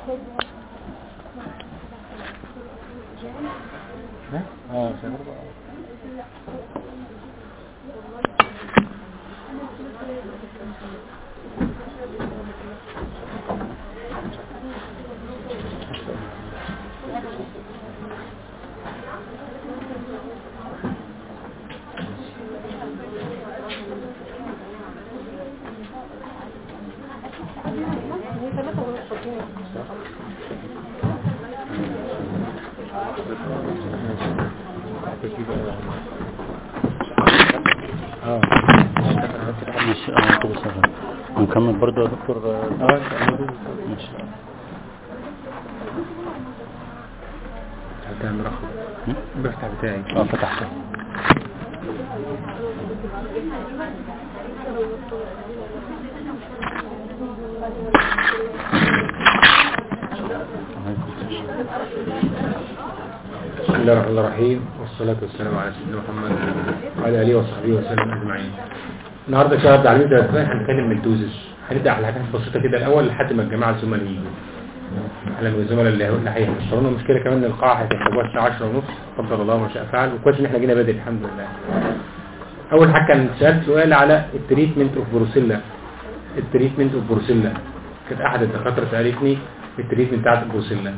اه شغال بقى اه ماشي اه كده شغال هنكمل برضه يا دكتور اه ماشي هتعمل رقم هم؟ بفتح بتاعي اه فتحته بسم الله الرحمن الرحيم والصلاة والسلام على سيدنا محمد وعلى آله وصحبه وسلم أجمعين النهاردة إن شاء الله تعليم ده هنتكلم من الدوزز هنبدأ على حاجات بسيطة كده الأول لحد ما الجماعة الزملاء يجوا اهلا بالزملاء اللي اللي هيحصلوا لنا مشكلة كمان ان القاعة هتحتاجوها الساعة 10 ونص قدر الله ما شاء فعل وكويس ان احنا جينا بدري الحمد لله أول حاجة كان سألت سؤال على التريتمنت اوف بروسيلا التريتمنت اوف بروسيلا كانت أحد الدكاترة سألتني التريتمنت بتاعت البروسيلا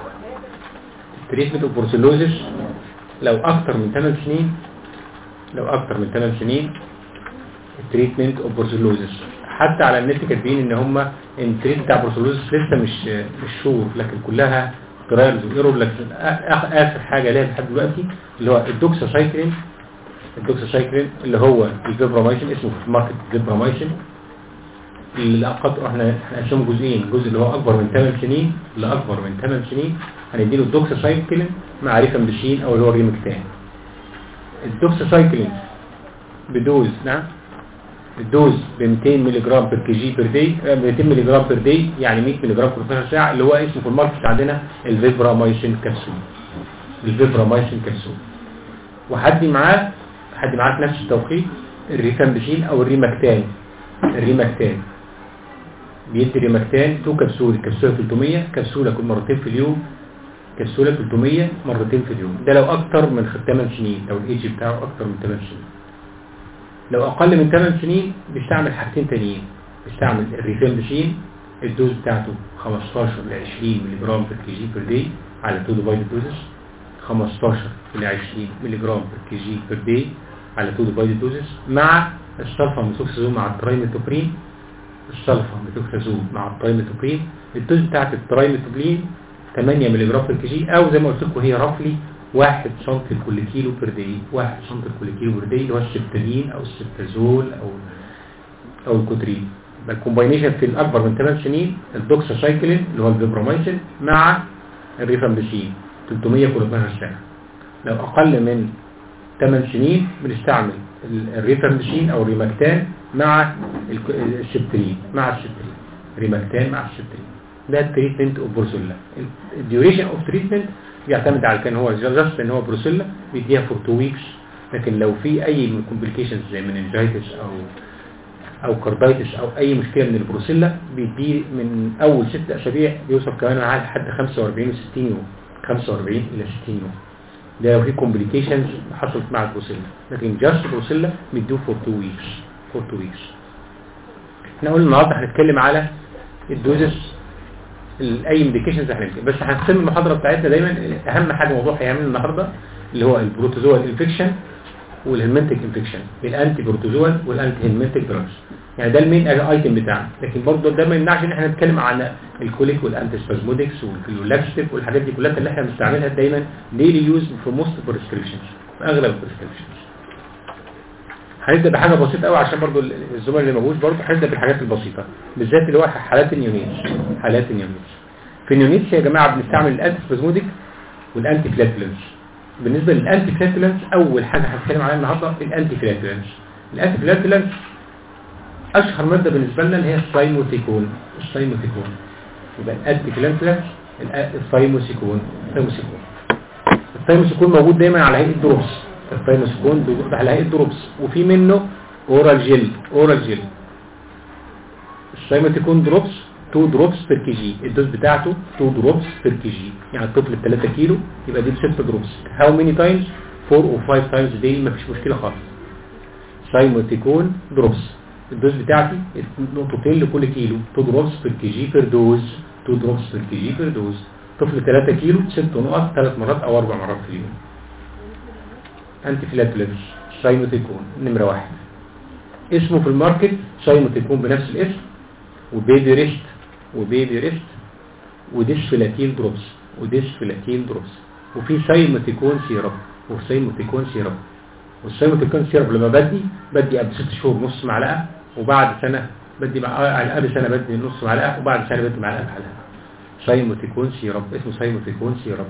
تريتمنت اوف بروسيلوزيس لو اكتر من 8 سنين لو اكتر من 8 سنين التريتمنت اوف بروسيلوزيس حتى على النت كاتبين ان هم ان التريتمنت بتاع بروسيلوزيس لسه مش مش شور لكن كلها ترايلز وايرور لكن آخ- اخر حاجه ليها لحد دلوقتي اللي هو الدوكساسايكلين الدوكساسايكلين اللي هو الفيبرامايسين اسمه في الماركت فيبرامايسين اللي أقط احنا احنا قسمه جزئين الجزء اللي هو اكبر من 8 سنين اللي اكبر من 8 سنين هنديله الدوكساسايكلين مع ريفامبسين او اللي هو الريمكتان الدوكساسايكلين بدوز نعم الدوز ب 200 ملي جرام بير كي جي بير داي 200 ملي جرام بير داي يعني 100 ملي جرام في 12 ساعه اللي هو اسمه في الماركت عندنا الفيبرامايسين كبسول الفيبرامايسين كبسول وحدي معاه حد معاه في نفس التوقيت الريفامبسين او الريمكتان الريمكتان بيدي ريمكتان تو كبسول كبسولة 300 كبسولة كل مرتين في اليوم كبسولة 300 مرتين في اليوم ده لو اكتر من 8 سنين لو الايدج بتاعه اكتر من 8 سنين لو اقل من 8 سنين بيستعمل حاجتين تانيين بيستعمل الريفامبسين الدوز بتاعته 15 ل 20 ملي جرام بير كي جي بير داي على تو ديفايد دوزز 15 ل 20 ملي جرام بير كي جي بير داي على تو ديفايد دوزز مع السلفا ميثوكسازون مع الترايميتوبرين السلفا ميثوكسازون مع الترايميتوبرين الدوز بتاعت الترايميتوبرين 8 ملي جرام بير كي جي او زي ما قلت لكم هي رفلي 1 سم لكل كيلو بير داي 1 سم لكل كيلو بير داي اللي هو السبتالين او السبتازول او او الكوترين يبقى الكومباينيشن في الاكبر من 8 سنين الدوكساسايكلين اللي هو الفيبرومايسين مع الريفامبسين 300 كل 12 ساعه لو اقل من 8 سنين بنستعمل ال- الريفامبسين او الريماكتان مع الك- السبترين مع السبترين ريماكتان مع السبترين ده التريتمنت اوف بروسيلا الديوريشن اوف تريتمنت بيعتمد على كان هو جاست ان هو بروسيلا بيديها فور 2 ويكس لكن لو في اي كومبليكيشنز زي مننجايتس او او كاردايتس او اي مشكله من البروسيلا بيدي من اول ست اسابيع بيوصل كمان معاه لحد 45 و 60 يوم 45 الى 60 يوم ده لو في كومبليكيشنز حصلت مع البروسيلا لكن جاست بروسيلا بيدوه فور 2 ويكس فور 2 ويكس احنا قلنا النهارده هنتكلم على الدوزس ال- اي ميديكيشنز هنتكلم بس هنقسم المحاضره بتاعتنا دايما اهم حاجه موضوع هيعمل النهارده اللي هو البروتوزوال انفكشن والهيلمنتك انفكشن الانتي بروتوزوال والانتي هيلمنتك دراجز يعني ده المين ايتم بتاعنا لكن برضه ده ما يمنعش ان احنا نتكلم عن الكوليك والانتي سبازمودكس واللاكستيك والحاجات دي كلها اللي احنا بنستعملها دايما ديلي يوز في موست بريسكريبشنز في اغلب البريسكريبشنز هنبدا بحاجه بسيطه قوي عشان برضو الزملاء اللي موجود برضو هنبدا بالحاجات البسيطه بالذات اللي هو حالات النيونيتس حالات النيونيتس في النيونيتس يا جماعه بنستعمل الانتي سبازموديك والانتي فلاتولنس بالنسبه للانتي فلاتولنس اول حاجه هنتكلم عليها النهارده الانتي فلاتولنس الانتي فلاتولنس اشهر ماده بالنسبه لنا اللي هي السايموتيكون السايموتيكون يبقى الانتي فلاتولنس السايموسيكون السايموسيكون السايموسيكون موجود دايما على هيئه دروبس السايموسيكون بيبقى على هيئه دروبس وفي منه اورال جيل اورال جيل السايموتيكون دروبس 2 دروبس بير كي جي الدوز بتاعته 2 دروبس بير كي جي يعني الطفل 3 كيلو يبقى دي 6 دروبس هاو ماني تايمز 4 او 5 تايمز دي مفيش مشكله خالص سايموتيكون دروبس الدوز بتاعتي نقطتين لكل كيلو 2 دروبس بير كي جي بير دوز 2 دروبس بير كي جي بير دوز طفل 3 كيلو 6 نقط 3 مرات او 4 مرات في اليوم انتي فلاتولنس سايموتيكون نمره واحد اسمه في الماركت سايموتيكون بنفس الاسم وبيبي ريست وبيبي ريست وديسفلاتين دروبس وديسفلاتين دروبس وفي سايموتيكون سيرب وسايموتيكون سيرب والسايموتيكون سيرب لما بدي بدي قبل ست شهور نص معلقه وبعد سنه بدي بقى قبل سنه بدي نص معلقه وبعد سنه بدي معلقه بحالها سايموتيكون سيرب اسمه سايموتيكون سيرب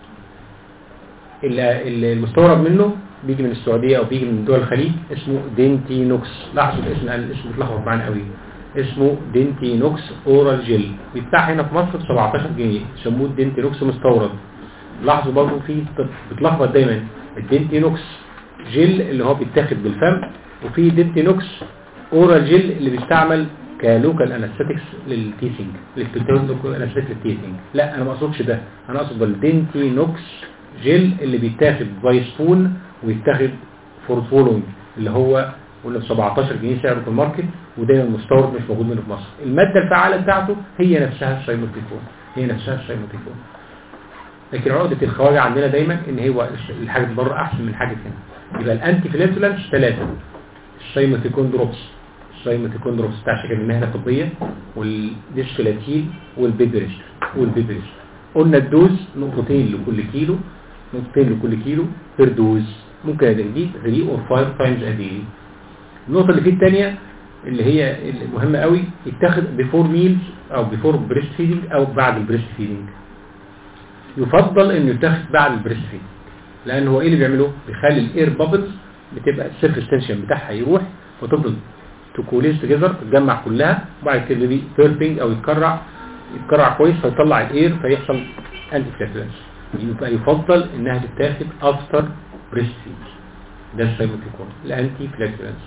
المستورد منه بيجي من السعودية او بيجي من دول الخليج اسمه دينتينوكس لاحظوا الاسم الاسم بيتلخبط معانا قوي اسمه دينتينوكس اورال جيل بيتباع هنا في مصر ب 17 جنيه يسموه دينتينوكس مستورد لاحظوا برضه في بتلخبط دايما الدينتينوكس جيل اللي هو بيتاخد بالفم وفي دينتينوكس اورال جيل اللي بيستعمل كلوكال انستيكس للتيسنج للتوتال انستيكس للتيسنج لا انا ما اقصدش ده انا اقصد الدينتينوكس جيل اللي بيتاخد باي سبون ويتاخد فور فولوينج اللي هو قلنا ب 17 جنيه سعره في الماركت ودايما مستورد مش موجود منه في مصر الماده الفعاله بتاعته هي نفسها السايموتيكون هي نفسها السايموتيكون لكن عقده الخواجه عندنا دايما ان هو الحاجه بره احسن من الحاجه هنا يبقى الانتي فلاتولانس ثلاثه السايموتيكون دروبس السايموتيكون دروبس بتاع شكل المهنه الطبيه والديسفلاتين والبيبريست والبيبريست قلنا الدوز نقطتين لكل كيلو نقطتين لكل كيلو بير دوز ممكن ادي 3 اور 5 تايمز ا داي النقطه اللي فيه الثانيه اللي هي المهمه قوي يتاخد بيفور ميلز او بيفور بريست فيدنج او بعد البريست فيدنج يفضل انه يتاخد بعد البريست فيدنج لان هو ايه اللي بيعمله بيخلي الاير بابلز بتبقى السيرف اكستنشن بتاعها يروح وتفضل تكوليز تجذر تتجمع كلها وبعد كده دي بيربنج او يتكرع يتكرع كويس فيطلع الاير فيحصل انتي فلاتولنس يبقى يفضل انها تتاخد افتر بريست فيد ده السايموتيكون الانتي فلاتولنس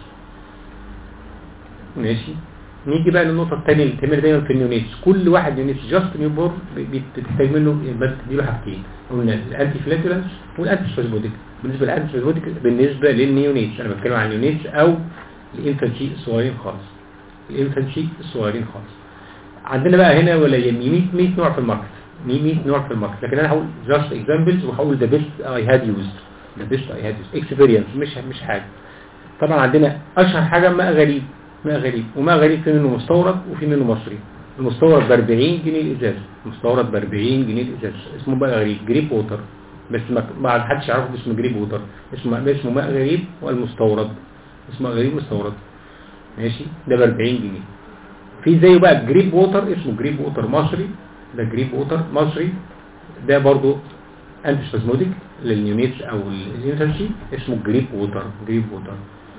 ماشي نيجي بقى للنقطه الثانيه اللي بتعمل دايما في النيونيتس كل واحد نيونيتس جاست نيو بور بتحتاج منه بس تديله حاجتين قلنا الانتي فلاتولنس والانتي سبازموديك بالنسبه للانتي سبازموديك بالنسبه للنيونيتس انا بتكلم عن النيونيتس او الانفانسي الصغيرين خالص الانفانسي الصغيرين خالص عندنا بقى هنا ولا 100 100 نوع في الماركت 100 نوع في الماركت لكن انا هقول جاست اكزامبلز وهقول ذا بيست اي هاد يوزد ذا بيست اي هاد يوزد اكسبيرينس مش مش حاجه طبعا عندنا اشهر حاجه ماء غريب ماء غريب وماء غريب في منه مستورد وفي منه مصري المستورد ب 40 جنيه الازاز المستورد ب 40 جنيه الازاز اسمه ماء غريب جريب ووتر بس ما حدش يعرفه اسمه جريب ووتر اسمه اسمه ماء غريب والمستورد اسمه غريب مستورد ماشي ده ب 40 جنيه في زيه بقى جريب ووتر اسمه جريب ووتر مصري ده جريب ووتر مصري ده برضو انتي سبازموديك للنيونيتس او الانفانسي اسمه جريب ووتر جريب ووتر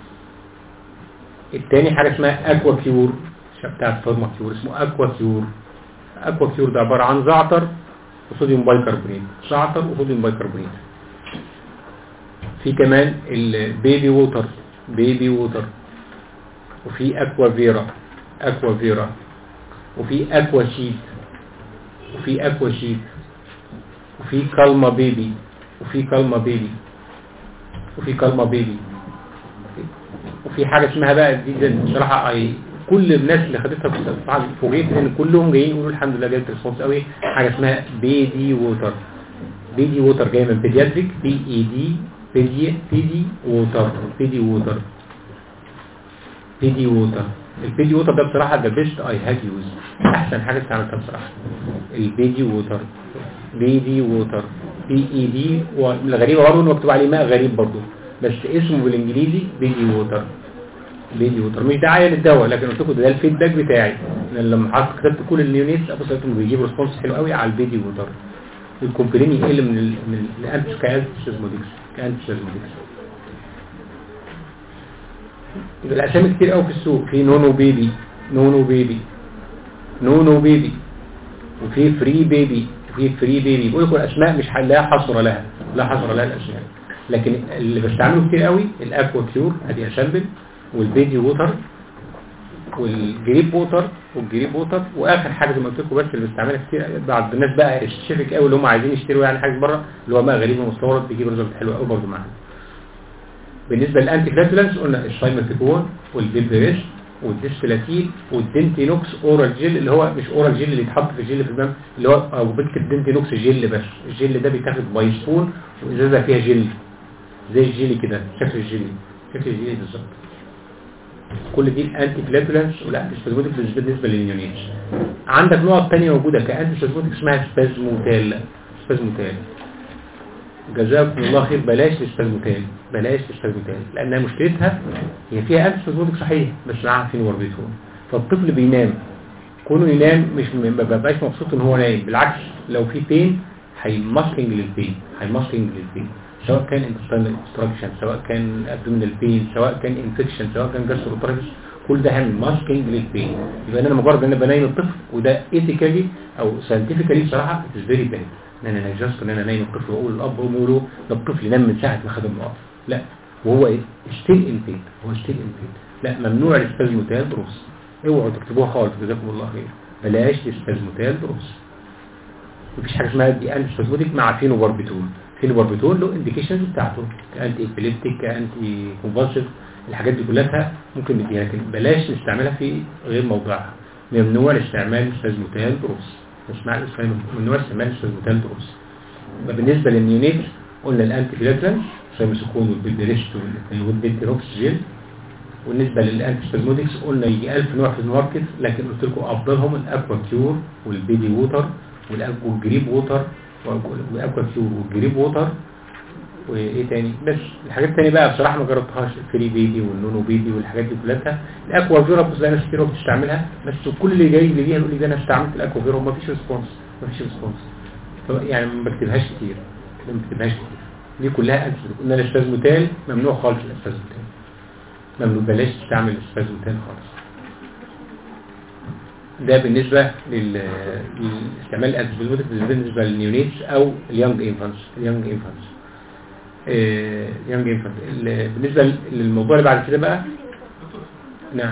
التاني حاجه اسمها اكوا كيور بتاعت فارما كيور اسمه اكوا كيور اكوا كيور ده عباره عن زعتر وصوديوم بايكربونات زعتر وصوديوم بايكربونات في كمان البيبي ووتر بيبي ووتر وفي اكوا فيرا اكوا فيرا وفي اكوا شيت وفي اكوا شيت وفي كالما بيبي وفي كالما بيبي وفي كالما بيبي وفي حاجة اسمها بقى دي بصراحة اي كل الناس اللي خدتها في الصفحة فوجئت ان كلهم جايين يقولوا الحمد لله جابت ريسبونس قوي حاجة اسمها بيدي ووتر بيدي ووتر جاي من بيدياتريك بي اي دي بيدي بيدي ووتر بيدي ووتر بيدي ووتر البيدي ووتر ده بصراحة ده بيست اي هاد يوز احسن حاجة استعملتها بصراحة البيدي ووتر بيدي ووتر بي اي دي والغريبة برضه انه مكتوب عليه ماء غريب برضه بس اسمه بالانجليزي بيدي ووتر بيدي ووتر مش دعاية للدواء لكن قلت لكم ده الفيدباك بتاعي ان لما حطيت كتبت كل النيونيتس ابص لقيتهم بيجيبوا ريسبونس حلو قوي على البيدي ووتر الكومبلين يقل من ال من الانتي كانتي سيزمودكس كانتي سيزمودكس يبقى الاسامي كتير قوي في السوق في نونو بيبي نونو بيبي نونو بيبي وفي فري بيبي وفي فري بيبي بقول لكم الاسماء مش لا حصر لها لا حصر لها الاسماء لكن اللي بستعمله كتير قوي الاكوا كيور ادي اسامبل والبيدي ووتر والجريب ووتر والجريب ووتر واخر حاجه زي ما قلت لكم بس اللي بستعملها كتير بعض الناس بقى الشيفك قوي اللي هم عايزين يشتروا يعني حاجه بره اللي هو ماء غريب ومستورد بيجيب ريزلت حلو قوي برضه معانا بالنسبه للانتي فلاتولنس قلنا الشايماتيكون والبيبريست والديسفلاتين والدنتينوكس اورال جيل اللي هو مش اورال جيل اللي يتحط في الجيل في الدم اللي هو او بكتب دنتينوكس جيل بس الجيل ده بيتاخد باي سبون وازازه فيها جيل زي الجيلي كده شكل الجيلي شكل الجيلي بالظبط كل دي الانتي فلاتولنس والانتي سبازموتيك بالنسبه للنيونيتس عندك نقط ثانيه موجوده كانتي سبازموتيك اسمها سبازموتال سبازموتال جزاكم الله خير بلاش السبازموتال بلاش السبازموتال لانها مشكلتها هي فيها انتي سبازموتيك صحيح بس معاها فين وربيتون فالطفل بينام كونه ينام مش ما ببقاش مبسوط ان هو نايم بالعكس لو في بين هيماسكينج للبين هيماسكينج للبين سواء كان انتستينال obstruction سواء كان abdominal pain سواء كان انفكشن سواء كان جاستروترايتس كل ده هيعمل ماسكينج للبين يبقى انا مجرد ان انا بنايم الطفل وده ايثيكالي او ساينتفيكالي بصراحه اتس فيري باد ان انا جاست ان انا نايم الطفل واقول للاب وام يقولوا ده الطفل نام من ساعه ما خد النقط لا وهو ايه ستيل ان بين هو ستيل ان بين لا ممنوع الاسبازموتال دروس اوعوا تكتبوها خالص جزاكم الله خير بلاش الاسبازموتال دروس مفيش حاجه اسمها دي انتي سبازموتيك مع فينوباربيتول فينوباربيتول له انديكيشنز بتاعته كانتي ابيليبتيك كانتي كونفالسيف الحاجات دي كلها ممكن نديها لكن بلاش نستعملها في غير موضعها ممنوع استعمال سبازموتال دروس اسمع ممنوع استعمال سبازموتال دروس بالنسبه للنيونيت قلنا الانتي فيلاترنس سايموسيكون والبيبريست والبيبروكس جيل والنسبة للانتي سبازمودكس قلنا يجي 1000 نوع في الماركت لكن قلت لكم افضلهم الاكوا كيور والبيبي ووتر والجريب ووتر والاكوا كيور والجريب ووتر وايه تاني بس الحاجات التانية بقى بصراحة ما جربتهاش الفري بيبي والنونو بيبي والحاجات دي كلها الاكوا فيرا بس ناس كتير بتستعملها بس كل اللي جاي لي بيها يقول لي ده انا استعملت الاكوا فيرا وما فيش ريسبونس ما فيش ريسبونس يعني ما بكتبهاش كتير ما بكتبهاش كتير دي كلها انتي قلنا الاسبازموتال ممنوع خالص الاسبازموتال ممنوع بلاش تستعمل الاسبازموتال خالص ده بالنسبة للاستعمال الانتيبيوتيك بالنسبة للنيونيتس او اليونج انفانس اليونج انفانس اليونج انفانس بالنسبة للموضوع اللي بعد كده بقى نعم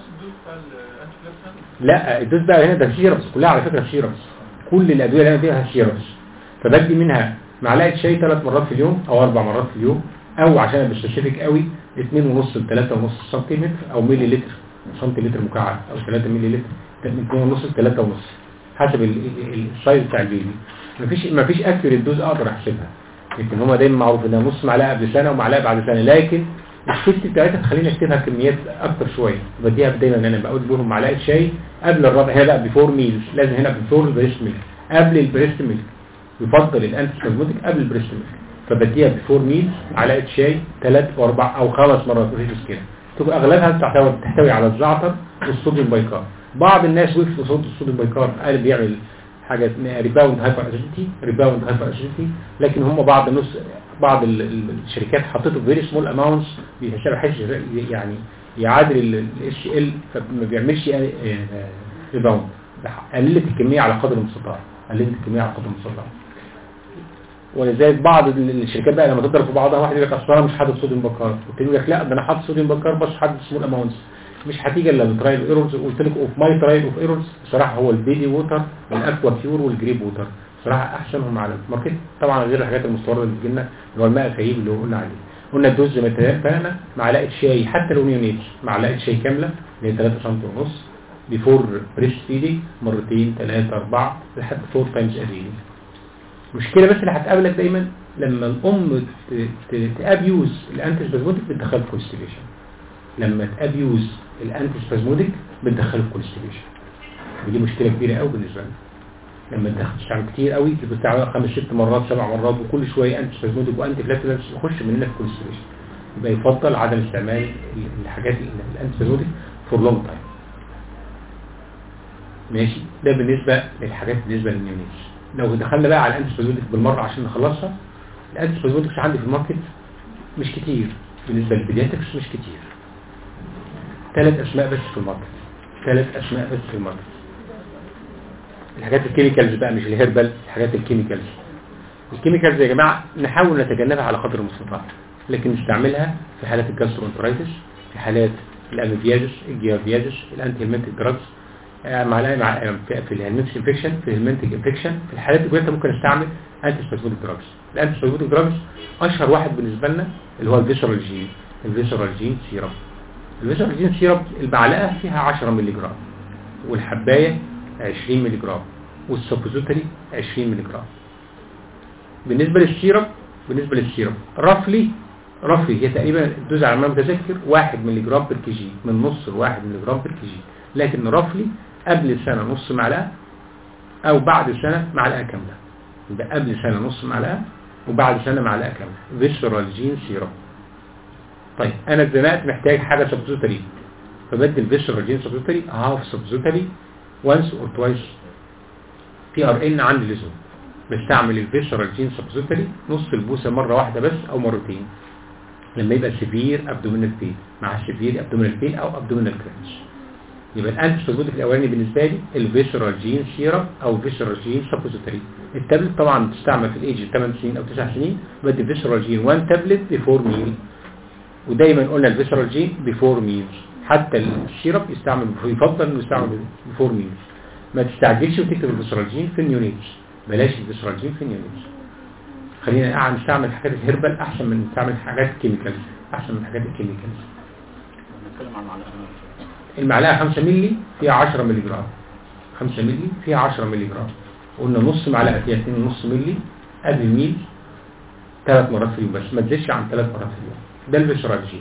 لا الدوز بقى هنا ده سيربس كلها على فكرة سيربس كل الادوية اللي انا فيها سيربس فبدي منها معلقة شاي ثلاث مرات في اليوم او اربع مرات في اليوم او عشان ابقى سبيسيفيك قوي 2.5 ل 3.5 سنتيمتر او ملي لتر سنتيمتر مكعب او 3 ملي لتر من 2.5 ل 3.5 حسب السايز بتاع البيبي مفيش مفيش اكيوريت دوز اقدر احسبها لكن هما دايما معروف انها نص معلقه قبل سنه ومعلقه بعد سنه لكن الست بتاعتها تخليني اكتبها كميات اكتر شويه بديها دايما ان انا بقول لهم معلقه شاي قبل الربع هنا بقى بيفور ميلز لازم هنا بيفور البريست ميلك قبل البريست ميلك يفضل الانتي سبازموتيك قبل البريست ميلك فبديها بفور ميل معلقه شاي ثلاث واربع او خمس مرات مفيش مشكله تبقى اغلبها تحتوي تحتوي على الزعتر والصوديوم بايكار بعض الناس وقف قصاد الصوديوم بايكار قال بيعمل حاجه ريباوند هايبر اسيديتي ريباوند هايبر اسيديتي لكن هم بعض النص بعض الشركات حطته فيري سمول اماونتس بحيث يعني يعادل الاتش ال فما بيعملش ريباوند قللت الكميه على قدر المستطاع قللت الكميه على قدر المستطاع ولذلك بعض الشركات بقى لما تضرب في بعضها واحد يقول لك اصل انا مش حاطط صوديوم بكار والتاني يقول لك لا ده انا حاطط صوديوم بكار بس حاطط سمول اماونتس مش هتيجي الا بترايل ايرورز قلت لك اوف ماي ترايل اوف ايرورز بصراحه هو البيبي ووتر والاكوا بيور والجريب ووتر بصراحه احسنهم على الماركت طبعا غير الحاجات المستورده اللي بتجي لنا اللي هو الماء الخيب اللي قلنا عليه قلنا الدوز زي ما اتفقنا معلقه شاي حتى لو نيونيتس معلقه شاي كامله اللي هي 3 سم ونص بيفور بريست فيدي مرتين ثلاثه اربعه لحد فور تايمز اديلي المشكله بس اللي هتقابلك دايما لما الام تابيوز الانتي سبازموتيك بتدخل في كونستيبيشن لما تابيوز الانتي سبازموتيك بتدخله في كونستيبيشن ودي مشكله كبيره قوي بالنسبه لنا لما تستعمل كتير قوي بتستعمل خمس ست مرات سبع مرات وكل شويه انتي سبازموتيك وانتي فلاتولنس يخش مننا في كونستيبيشن يبقى يفضل عدم استعمال الحاجات الانتي سبازموتيك فور لونج تايم ماشي ده بالنسبه للحاجات بالنسبه للنيونيتس لو دخلنا بقى على الانتي سبازموتيك بالمره عشان نخلصها الانتي سبازموتيكس عندي في الماركت مش كتير بالنسبه للبيدياتريكس مش كتير ثلاث اسماء بس في الماركت ثلاث اسماء بس في الماركت الحاجات الكيميكالز بقى مش الهيربال الحاجات الكيميكالز الكيميكالز يا جماعه نحاول نتجنبها على قدر المستطاع لكن نستعملها في حالات الجاسترونترايتس في حالات الاميبيازيس الجيافيازيس الانتي هيلمنتك دراجز معلقه مع في في الهيلمنتك انفكشن في الهيلمنتك انفكشن في الحالات دي كلها ممكن استعمل انتي سباسموديك دراجز الانتي سباسموديك دراجز اشهر واحد بالنسبه لنا اللي هو الفيسرال جين الفيسرال جين سيرم الفيسرال جين سيرم المعلقه فيها 10 مللي جرام والحبايه 20 مللي جرام والسبوزيتوري 20 مللي جرام بالنسبه للسيرم بالنسبه للسيرم رفلي رفلي هي تقريبا الدوز على ما متذكر 1 مللي جرام بر كي جي من نص ل 1 مللي جرام بر كي جي لكن رفلي قبل سنه نص معلقه او بعد سنه معلقه كامله يبقى قبل سنه نص معلقه وبعد سنه معلقه كامله فيسرال جين سيرم طيب انا اتزنقت محتاج حاجه سبوزيتوري فبدل فيسرال جين سبوزيتوري هاف سبوزيتوري وانس اور توايس بي ار ان عندي لزوم بستعمل الفيسرال جين سبوزيتوري نص البوسه مره واحده بس او مرتين لما يبقى سيفير ابدومينال بين مع سيفير ابدومينال بين او ابدومينال كرانش يبقى الانتي سبوزيتوري الاولاني بالنسبه لي الفيسرال جين سيرم او فيسرال جين سبوزيتوري التابلت طبعا بتستعمل في الايج 8 سنين او 9 سنين بدي فيسرال جين 1 تابلت بيفور ميل ودايما قلنا الفيسرال جين بيفور ميلز حتى السيرب يستعمل يفضل انه يستعمل بيفور ميلز ما تستعجلش وتكتب الفيسرال جين في النيونيتس بلاش الفيسرال جين في النيونيتس خلينا قاعد نستعمل حاجات الهربال احسن من نستعمل حاجات كيميكالز احسن من حاجات الكيميكالز نتكلم عن معلقه المعلقه 5 مللي فيها 10 مللي جرام 5 مللي فيها 10 مللي جرام قلنا نص معلقه فيها 2.5 مللي قبل الميل ثلاث مرات في اليوم بس ما تزيدش عن ثلاث مرات في اليوم ده الفيسرال جين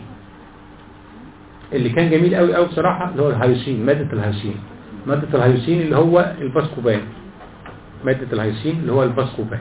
اللي كان جميل قوي قوي بصراحه اللي هو الهيوسين ماده الهيوسين ماده الهيوسين اللي هو الباسكوبان ماده الهيوسين اللي هو الباسكوبان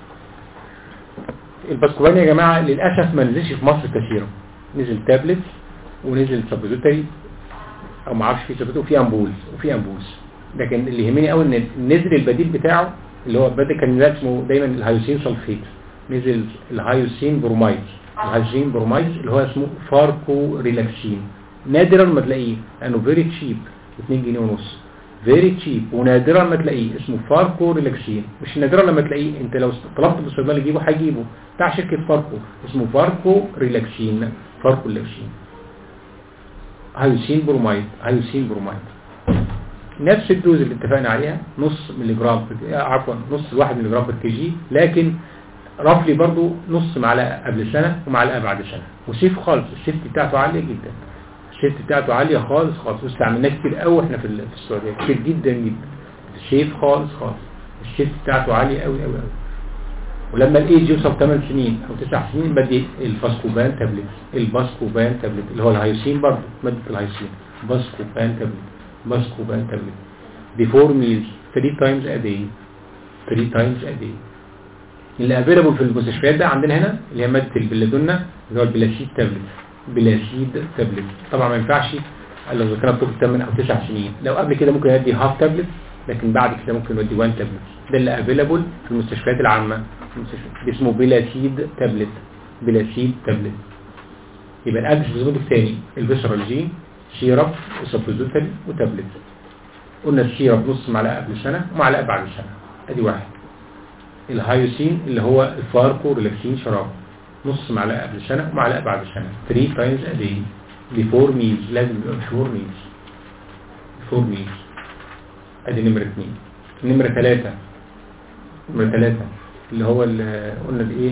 الباسكوبان يا جماعه للاسف ما نزلش في مصر كثيرا نزل تابلت ونزل سبوزيتري او ما اعرفش في سبوزيتري وفي امبولز وفي امبولز لكن اللي يهمني قوي ان نزل البديل بتاعه اللي هو بدل كان اسمه دايما الهيوسين سلفيت نزل الهيوسين برومايد الهيوسين برومايد اللي هو اسمه فاركو ريلاكسين نادرا ما تلاقيه لانه فيري تشيب 2 جنيه ونص فيري تشيب ونادرا ما تلاقيه اسمه فاركو ريلاكسين مش نادرا لما تلاقيه انت لو طلبت من الصيدلي يجيبه هيجيبه بتاع شركه فاركو اسمه فاركو ريلاكسين فاركو ريلاكسين هيوسين برومايد هيوسين برومايد نفس الدوز اللي اتفقنا عليها نص ملي جرام عفوا نص واحد ملي جرام بر كي جي لكن رفلي برضو نص معلقه قبل سنه ومعلقه بعد سنه وسيف خالص السيفتي بتاعته عاليه جدا السيفتي بتاعته عاليه خالص خالص واستعملناه كتير قوي احنا في في السعوديه كتير جدا جدا سيف خالص خالص السيفتي بتاعته عاليه قوي قوي قوي ولما الايج يوصل 8 سنين او 9 سنين بدي الباسكوبان تابلت الباسكوبان تابلت اللي هو الهيوسين برضه ماده الهيوسين باسكوبان تابلت باسكوبان تابلت before meals 3 times a day 3 times a day اللي افيلبل في المستشفيات ده عندنا هنا اللي هي ماده البلادونا اللي هو البلاسيد تابلت بلاسيد تابلت طبعا ما ينفعش الا اذا كانت طفل 8 او 9 سنين لو قبل كده ممكن يدي هاف تابلت لكن بعد كده ممكن يدي 1 تابلت ده اللي افيلبل في المستشفيات العامه اسمه بلاسيد تابلت بلاسيد تابلت يبقى الادرس بزود الثاني الفيسرال جين سيرب وسبوزيتري وتابلت قلنا السيرب نص معلقه قبل سنه ومعلقه بعد سنه ادي واحد الهايوسين اللي هو الفاركو ريلاكسين شراب نص معلقه قبل سنه ومعلقه بعد سنه 3 تايمز ا داي بيفور ميلز لازم يبقى بيفور ميلز بيفور ميلز ادي نمره 2 نمره 3 نمره 3 اللي هو اللي قلنا بايه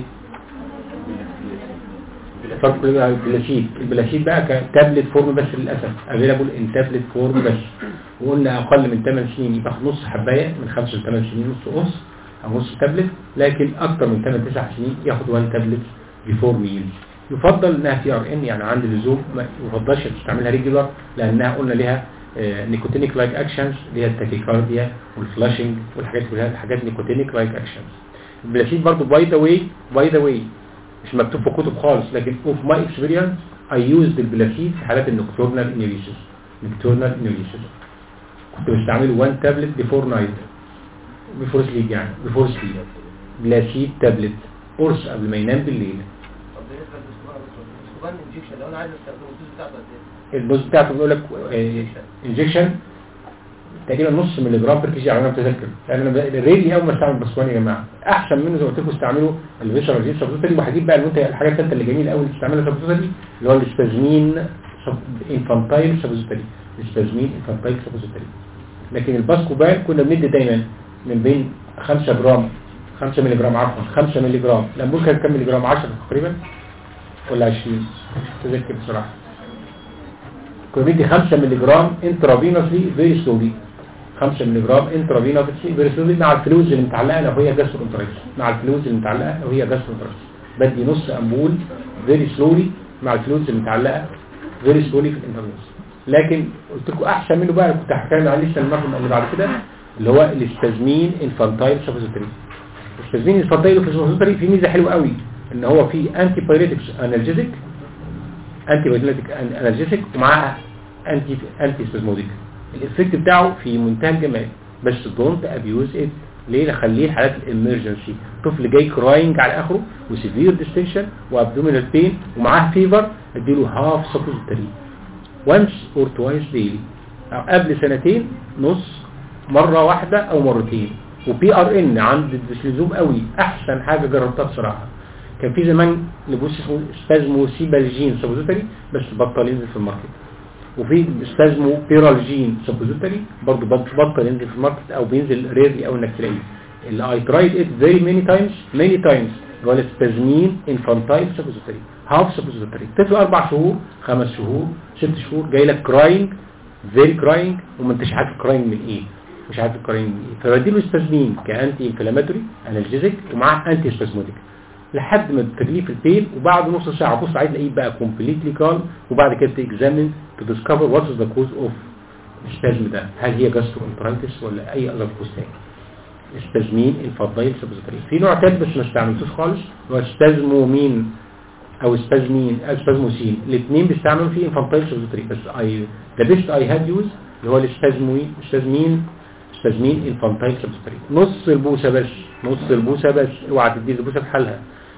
فرق البلاشيت البلاشيت بقى كتابلت فورم بس للاسف افيلابل ان تابلت فورم بس وقلنا اقل من 8 سنين يبقى نص حبايه من 5 ل 8 سنين نص قرص او نص تابلت لكن اكتر من 8 9 سنين ياخد 1 تابلت بيفور ميل يفضل انها تي ار ان يعني عند اللزوم ما يفضلش تستعملها ريجولار لانها قلنا لها نيكوتينيك لايك اكشنز اللي هي التاكيكارديا والفلاشنج والحاجات كلها حاجات نيكوتينيك لايك اكشنز البلاشيت برضو باي ذا واي باي ذا واي مش مكتوب في كتب خالص لكن اوف ماي اكسبيرينس اي يوزد البلاسيد في حالات النكتورنال انيوريسيس نكتورنال انيوريسيس كنت بستعمله 1 تابلت بيفور نايت بيفور سليب يعني بيفور سليب بلاسيد تابلت قرص قبل ما ينام بالليل طب بالنسبه للسكوبان انجكشن لو انا عايز استخدمه الدوز بتاعته قد ايه؟ الدوز بتاعته بيقول لك انجكشن تقريبا نص مللي جرام بر كيجي على ما اتذكر لان انا ريلي اول ما استعمل باسكوان يا جماعه احسن منه زي ما قلت لكم استعملوا الفيشر جين سبوتري وهجيب بقى المنتج الحاجات الثالثه اللي جميله قوي تستعملها سبوتري اللي هو السبازمين انفانتايل سبوزيتري السبازمين انفانتايل سبوزيتري لكن الباسكوبان كنا بندي دايما من بين 5 جرام 5 مللي جرام عفوا 5 مللي جرام الامبول كان كام مللي جرام 10 تقريبا ولا 20 تذكر بصراحه كنا بندي 5 مللي جرام انترافينوسلي فيري سلولي 5 مللي جرام انترافينوسلي فيري سلولي مع الفلوز اللي متعلقه لو هي جاسترونترايتس مع الفلوز اللي متعلقه لو هي جاسترونترايتس بدي نص امبول فيري سلولي مع الفلوز اللي متعلقه فيري سلولي في الانترنت لكن قلت لكم احسن منه بقى كنت هتكلم عليه لسه المره اللي بعد كده اللي هو الاستازمين انفانتايل سبوزيتري الاستازمين انفانتايل سبوزيتري فيه ميزه حلوه قوي ان هو فيه انتي بايريتكس انالجيزيك انتي بايريتك انالجيزيك ومعاها انتي انتي سبازموديك الافكت بتاعه في منتهى الجمال بس دونت ابيوز ات ليه نخليه حالات الامرجنسي طفل جاي كراينج على اخره وسيفير ديستنشن وابدومينال بين ومعاه فيفر اديله هاف سبوزيتري once or twice daily أو قبل سنتين نص مرة واحدة او مرتين وبي ار ان عند الدسلزوم قوي احسن حاجة جربتها بصراحة كان في زمان لبوس اسمه سبازمو سيبالجين سبوزيتري بس بطل ينزل في الماركت وفي سبازمو بيرالجين سبوزيتري برضه بطل ينزل في الماركت او بينزل ريرلي او انك تلاقيه اللي I tried it very many times many times اللي هو السبازمين انفانتايل سبوزيتري هاف سبوزيتري طفل اربع شهور خمس شهور ست شهور جاي لك كراينج فيري كراينج وما انتش عارف كراينج من ايه مش عارف كراينج من ايه فبديله سبازمين كانتي انفلاماتوري انالجيزيك ومعاه انتي سبازموديك لحد ما تغليه في البين وبعد نص ساعه بص عايز تلاقيه بقى كومبليتلي كالم وبعد كده تكزامن تو ديسكفر وات از ذا كوز اوف السبازم ده هل هي جاسترو انترايتس ولا اي اذر كوز تاني استازمين انفضايل سبوزيتري في نوع تالت بس ما استعملتوش خالص هو استازمومين او استازمين او استازموسين الاثنين بيستعملوا فيه انفانتايل سبوزيتري بس اي ذا بيست اي هاد يوز اللي هو الاستازموين استازمين استازمين انفانتايل سبوزيتري نص البوسه بس نص البوسه بس اوعى تدي البوسه بحالها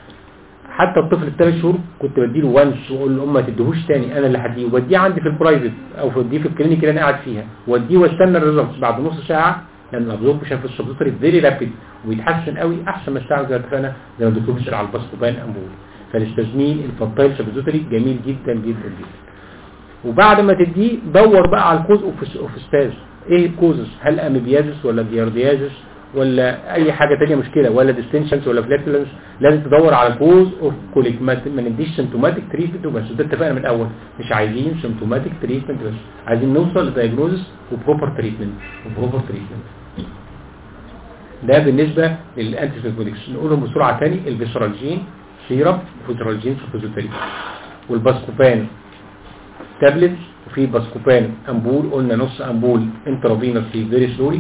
حتى الطفل الثلاث شهور كنت بديله وانس واقول لامه ما تديهوش تاني انا اللي هديه واديه عندي في البرايفت او بديه في الكلينيك اللي انا قاعد فيها واديه واستنى الريزلتس بعد نص ساعه لان الابزوربشن في السبوزيتري فيري رابيد ويتحسن قوي احسن ما استعمل زي ما اتفقنا زي ما الدكتور بيسال على الباسكوبان امبول فالاستازمين الفانتايل سبوزيتري جميل جدا جدا جدا وبعد ما تديه دور بقى على الكوز اوف ستاز ايه الكوزز هل اميبيازس ولا ديارديازس ولا اي حاجة تانية مشكلة ولا ديستنشنز ولا فلاتولنس لازم تدور على الكوز اوف كوليك ما ما نديش سيمتوماتيك تريتمنت وبس ده اتفقنا من الاول مش عايزين سيمتوماتيك تريتمنت بس عايزين نوصل لدايجنوزس وبروبر تريتمنت وبروبر تريتمنت ده بالنسبة للانتي سيمتوماتكس نقولهم بسرعة تاني الفيسرالجين سيرب وفيسرالجين سوبوزيتري والباسكوبان تابلت وفي باسكوبان امبول قلنا نص امبول انترافينوس في فيري سلوري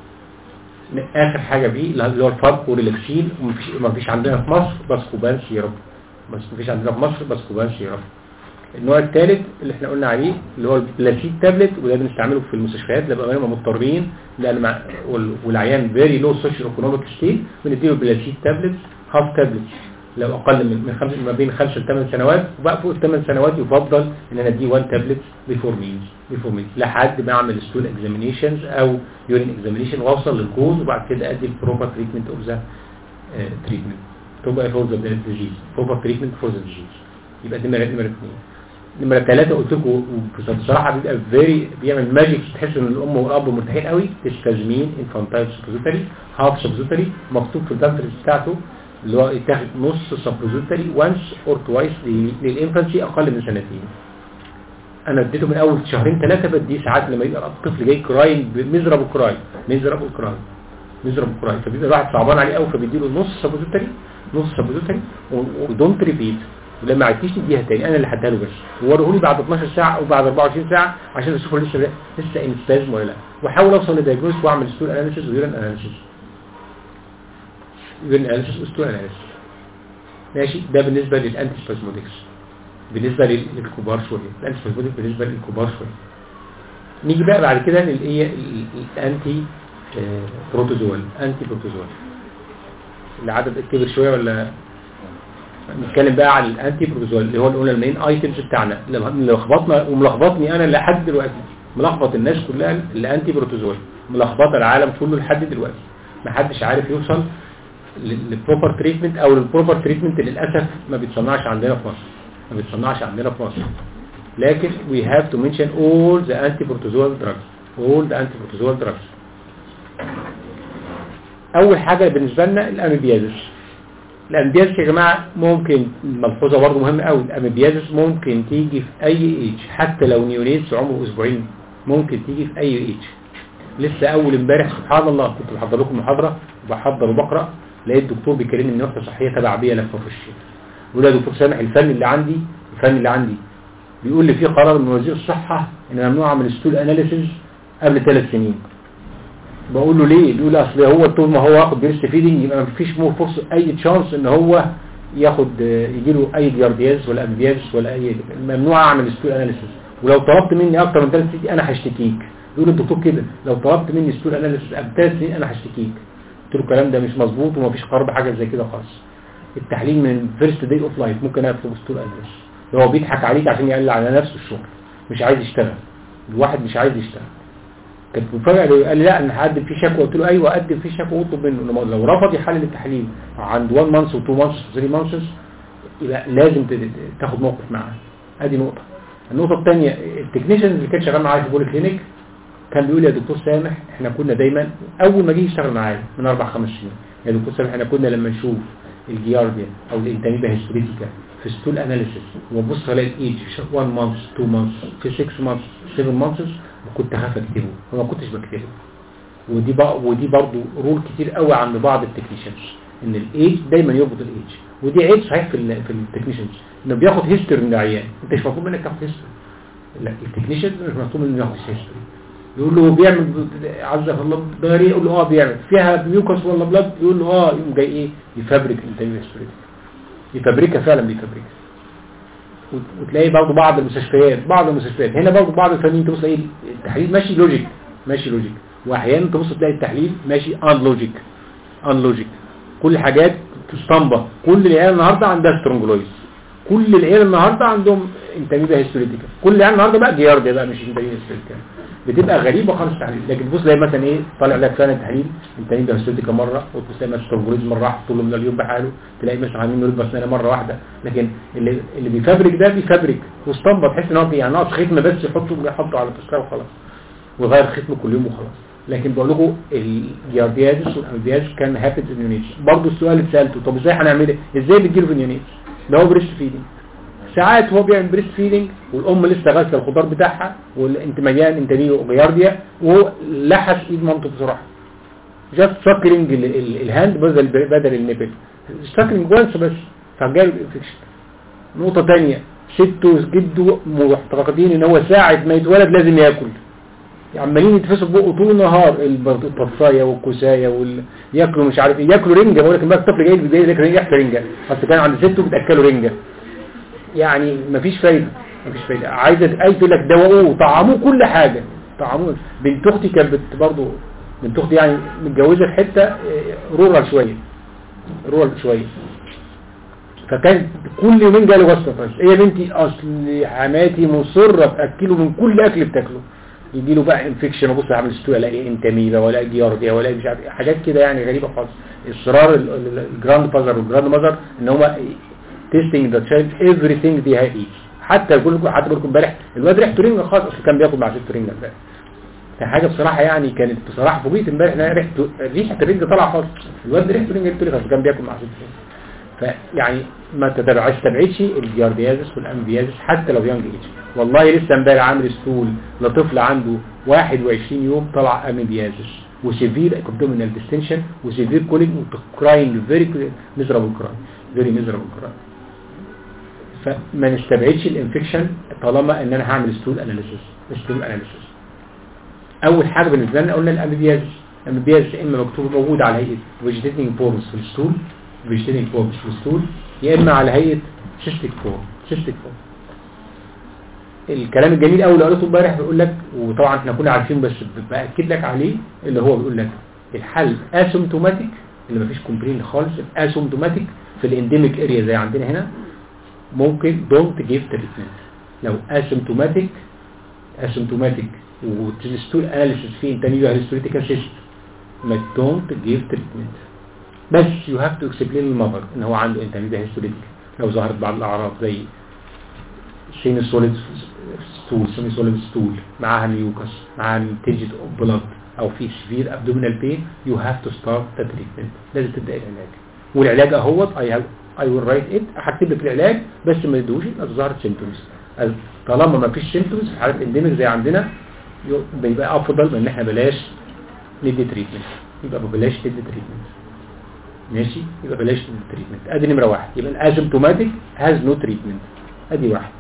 اخر حاجه بيه اللي هو الفارك وريلاكسين ومفيش مفيش عندنا في مصر باسكوبان سيرب بس مفيش عندنا في مصر باسكوبان سيرب النوع الثالث اللي احنا قلنا عليه اللي هو البلاسيد تابلت وده بنستعمله في المستشفيات لما بنبقى مضطرين لان مع والعيان فيري لو سوشيال ايكونوميك ستيت بنديله بلاسيد تابلت هاف تابلت لو اقل من من خمس ما بين 5 ل 8 سنوات وبقى فوق ال 8 سنوات يفضل ان انا اديه 1 تابلت بيفور ميلز بيفور ميلز لحد ما اعمل ستول اكزامينيشنز او يورين اكزامينيشن واوصل للكوز وبعد كده ادي البروبر تريتمنت اوف ذا تريتمنت تبقى فور ذا ديزيز بروبر تريتمنت فور ذا ديزيز يبقى دي نمره نمره 2 نمره 3 قلت لكم بصراحه بيبقى فيري بيعمل ماجيك تحس ان الام والاب مرتاحين قوي تستازمين انفانتايل سبوزيتري هاف سبوزيتري مكتوب في الدكتور بتاعته اللي هو يتاخد نص سبوزيتري وانس اور توايس للانفانسي اقل من سنتين انا اديته من اول شهرين ثلاثه بديه ساعات لما يبقى الطفل جاي كراين ميزرابل كراي ميزرابل كراي ميزرابل كراي فبيبقى الواحد صعبان عليه قوي فبيديله نص سبوزيتري نص سبوزيتري ودونت ريبيت ولما عدتيش نديها تاني انا اللي هديها له بس ووريه لي بعد 12 ساعه او بعد 24 ساعه عشان اشوفه لسه لسه انستازم ولا لا واحاول اوصل لدايجنوز واعمل ستول اناليسيس ويورين اناليسيس يورين اناليسيس وستول اناليسيس ماشي ده بالنسبه للانتي سبازمودكس بالنسبه للكبار شويه الانتي سبازمودكس بالنسبه للكبار شويه نيجي بقى بعد كده للايه الانتي بروتوزوال انتي بروتوزوال العدد كبر شويه ولا نتكلم بقى عن الانتي بروتوزوال اللي هو قلنا المين ايتمز بتاعنا اللي لخبطنا وملخبطني انا لحد دلوقتي ملخبط الناس كلها الانتي بروتوزوال ملخبطه العالم كله لحد دلوقتي ما حدش عارف يوصل للبروبر تريتمنت او للبروبر تريتمنت للاسف ما بيتصنعش عندنا في مصر ما بيتصنعش عندنا في مصر لكن we have to mention all the antiprotozoal drugs all the antiprotozoal drugs اول حاجة بالنسبة لنا الاميبيازس الاميبيازس يا جماعة ممكن ملحوظة برضه مهمة قوي الاميبيازس ممكن تيجي في اي ايج حتى لو نيونيتس عمره اسبوعين ممكن تيجي في اي ايج لسه اول امبارح سبحان الله كنت بحضر لكم محاضرة وبحضر وبقرأ لقيت الدكتور بيكلمني من وحدة صحية تبع بيا لفة في الشيء بيقول يا دكتور سامح الفن اللي عندي الفن اللي عندي بيقول لي في قرار من وزير الصحة ان ممنوع من الستول اناليسيز قبل ثلاث سنين بقول له ليه بيقول لي اصل هو طول ما هو ياخد بريست فيدنج يبقى مفيش مو فرصه اي تشانس ان هو ياخد يجي له اي دياردياز ولا امبياز ولا اي ممنوع اعمل ستول اناليسيز ولو طلبت مني اكتر من ثلاث سنين انا هشتكيك بيقول الدكتور كده لو طلبت مني ستول اناليسيز قبل ثلاث سنين انا هشتكيك قلت له الكلام ده مش مظبوط ومفيش قرار بحاجه زي كده خالص التحليل من فيرست داي اوف لايف ممكن اكتب ستول اناليسيز هو بيضحك عليك عشان يقلل على نفسه الشغل مش عايز يشتغل الواحد مش عايز يشتغل كانت مفاجأة قال لي لا انا هقدم فيه شكوى قلت له ايوه قدم فيه شكوى واطلب منه إنما لو رفض يحلل التحليل عند 1 مانث و2 مانث و3 مانثs يبقى لازم ت- تاخد موقف معاه ادي نقطة النقطة الثانية التكنيشن اللي كان شغال معايا في بول كلينيك كان بيقول لي يا دكتور سامح احنا كنا دايما اول ما جه يشتغل معايا من اربع خمس سنين يا دكتور سامح احنا كنا لما نشوف الجيارديا او الانتاميبا هيستوريتيكا في ستول اناليسيس وابص الاقي الايج 1 مانث 2 مانث في 6 مانث 7 مانثs وكنت هخاف اكتبه وما كنتش بكتبه ودي بقى ودي برضو رول كتير قوي عند بعض التكنيشنز ان الايج دايما يربط الايج ودي عيب صحيح في ال في التكنيشنز انه بياخد هيستوري من العيان انت مش مطلوب منك تاخد هيستوري لا التكنيشن مش مطلوب منه ياخد هيستوري يقول له بيعمل عزك الله ضرير يقول له اه بيعمل فيها ميوكس ولا بلاد يقول له اه يقوم جاي ايه يفبرك انتاج هيستوري يفبركها فعلا بيفبركها وت- وتلاقي برضه بعض المستشفيات بعض المستشفيات هنا برضه بعض الفنيين تبص ايه التحليل ماشي لوجيك ماشي لوجيك واحيانا تبص تلاقي التحليل ماشي ان لوجيك ان لوجيك كل حاجات تستنبط كل العيال النهارده عندها سترونجلويز كل العيال النهارده عندهم انتاميبا هيستوريتيكا كل العيال النهارده بقى جيارديا بقى مش انتاميبا هيستوريتيكا بتبقى غريبه خالص التحليل لكن تبص تلاقي مثلا ايه طالع لك فعلا التحليل انتاميبا هيستوريتيكا مره وتبص تلاقي مثلا سترونجلويز مره واحده طول من اليوم بحاله تلاقي مثلا عاملين نوريد بسنانه مره واحده لكن اللي اللي بيفبرك ده بيفبرك واستنبط تحس ان هو يعني ناقص ختم بس يحطه يحطه على التذكره وخلاص ويغير ختمه كل يوم وخلاص لكن بقول لكم الجيارديادس والامبياز كان هابت انيونيتس برضه السؤال اللي سالته طب ازاي هنعمل ايه ازاي بتجيله في انيونيتس ده هو بريست فيدنج ساعات هو بيعمل بريست فيدنج والام لسه غاسله الخضار بتاعها وانت مليان انت ليه جيارديا وهو لحس ايد مامته بصراحه جاست سكرنج الهاند بدل بدل النبل سكرنج وانس بس فجاله الانفكشن نقطة تانية سته جده معتقدين ان هو ساعة ما يتولد لازم ياكل عمالين يتفسوا بقه طول النهار الب- البطايه والكوسايه وال... ياكلوا مش عارف ايه ياكلوا رنجه بقول لك بقى الطفل جاي جاي لك رنجه ياكل رنجه اصل كان عند سته بتاكلوا رنجه يعني مفيش فايده مفيش فايده عايزه اي تقول لك دوقوه طعموه كل حاجه طعموه بنت اختي كانت بت- برضه بنت اختي يعني متجوزه في حته آه، رورال شويه رورال شويه فكان كل يومين جالي وصفه فرش ايه يا بنتي اصل حماتي مصره تاكله من كل اكل بتاكله يجي له بقى انفكشن ابص اعمل ستو الاقي انتاميبا ولا جيارديا ولا مش عارف إيه، حاجات كده يعني غريبه خالص اصرار ال- ال- الجراند فازر والجراند ماذر ان هم تيستنج ذا تشايلد ايفري ثينج دي هاي حتى يقول لكم حتى بقول لكم امبارح الواد ريحته رنجه خالص اصل كان بياكل مع ست رنجه امبارح حاجه بصراحه يعني كانت بصراحه فوجئت امبارح ان أنا ريحته ريحه الرنجه طالعه خالص الواد ريحته رنجه قلت لك كان بياكل مع ست رنجه فيعني ما تتبعش تبعيش الجارديازس والامبيازس حتى لو يونج ايج والله لسه امبارح عامل ستول لطفل عنده 21 يوم طلع امبيازس وسيفير ابدومينال ديستنشن وسيفير كولينج وكراينج فيري ميزرابل كراين فيري ميزرابل كراين فما نستبعدش الانفكشن طالما ان انا هعمل ستول اناليسيس ستول اناليسيس اول حاجه بالنسبه لنا قلنا الامبيازس الامبيازس اما مكتوب موجود على هيئه فيجيتيتنج فورمز في الستول فيجيتيتنج فورمز في الستول يا اما على هيئه سيستيك فورم سيستيك فورم الكلام الجميل قوي اللي قريته امبارح بيقول لك وطبعا احنا كنا عارفين بس باكد لك عليه اللي هو بيقول لك الحل اسيمتوماتيك اللي مفيش كومبلين خالص اسيمتوماتيك في الانديميك اريا زي عندنا هنا ممكن دونت جيف تريتمنت لو اسيمتوماتيك اسيمتوماتيك وتستول اناليسيس فيه انتانيو هيستوريتيكال سيست ما دونت جيف تريتمنت بس يو هاف تو اكسبلين للمذر ان هو عنده انتانيو هيستوريتيكال لو ظهرت بعض الاعراض زي سيمي سوليد ستول سيمي سوليد ستول معاها ميوكس معاها تيجد اوف بلاد او في سيفير ابدومينال بين يو هاف تو ستارت ذا تريتمنت لازم تبدا العلاج والعلاج اهوت اي هاف اي ويل رايت ات هكتب لك العلاج بس ما يدوش الا ظهرت سيمتومز طالما ما فيش سيمتومز في حالات انديميك زي عندنا يو- بيبقى افضل من ان احنا بلاش ندي تريتمنت يبقى بلاش ندي تريتمنت ماشي يبقى بلاش ندي تريتمنت ادي نمره واحد يبقى الازمتوماتيك هاز نو تريتمنت ادي واحد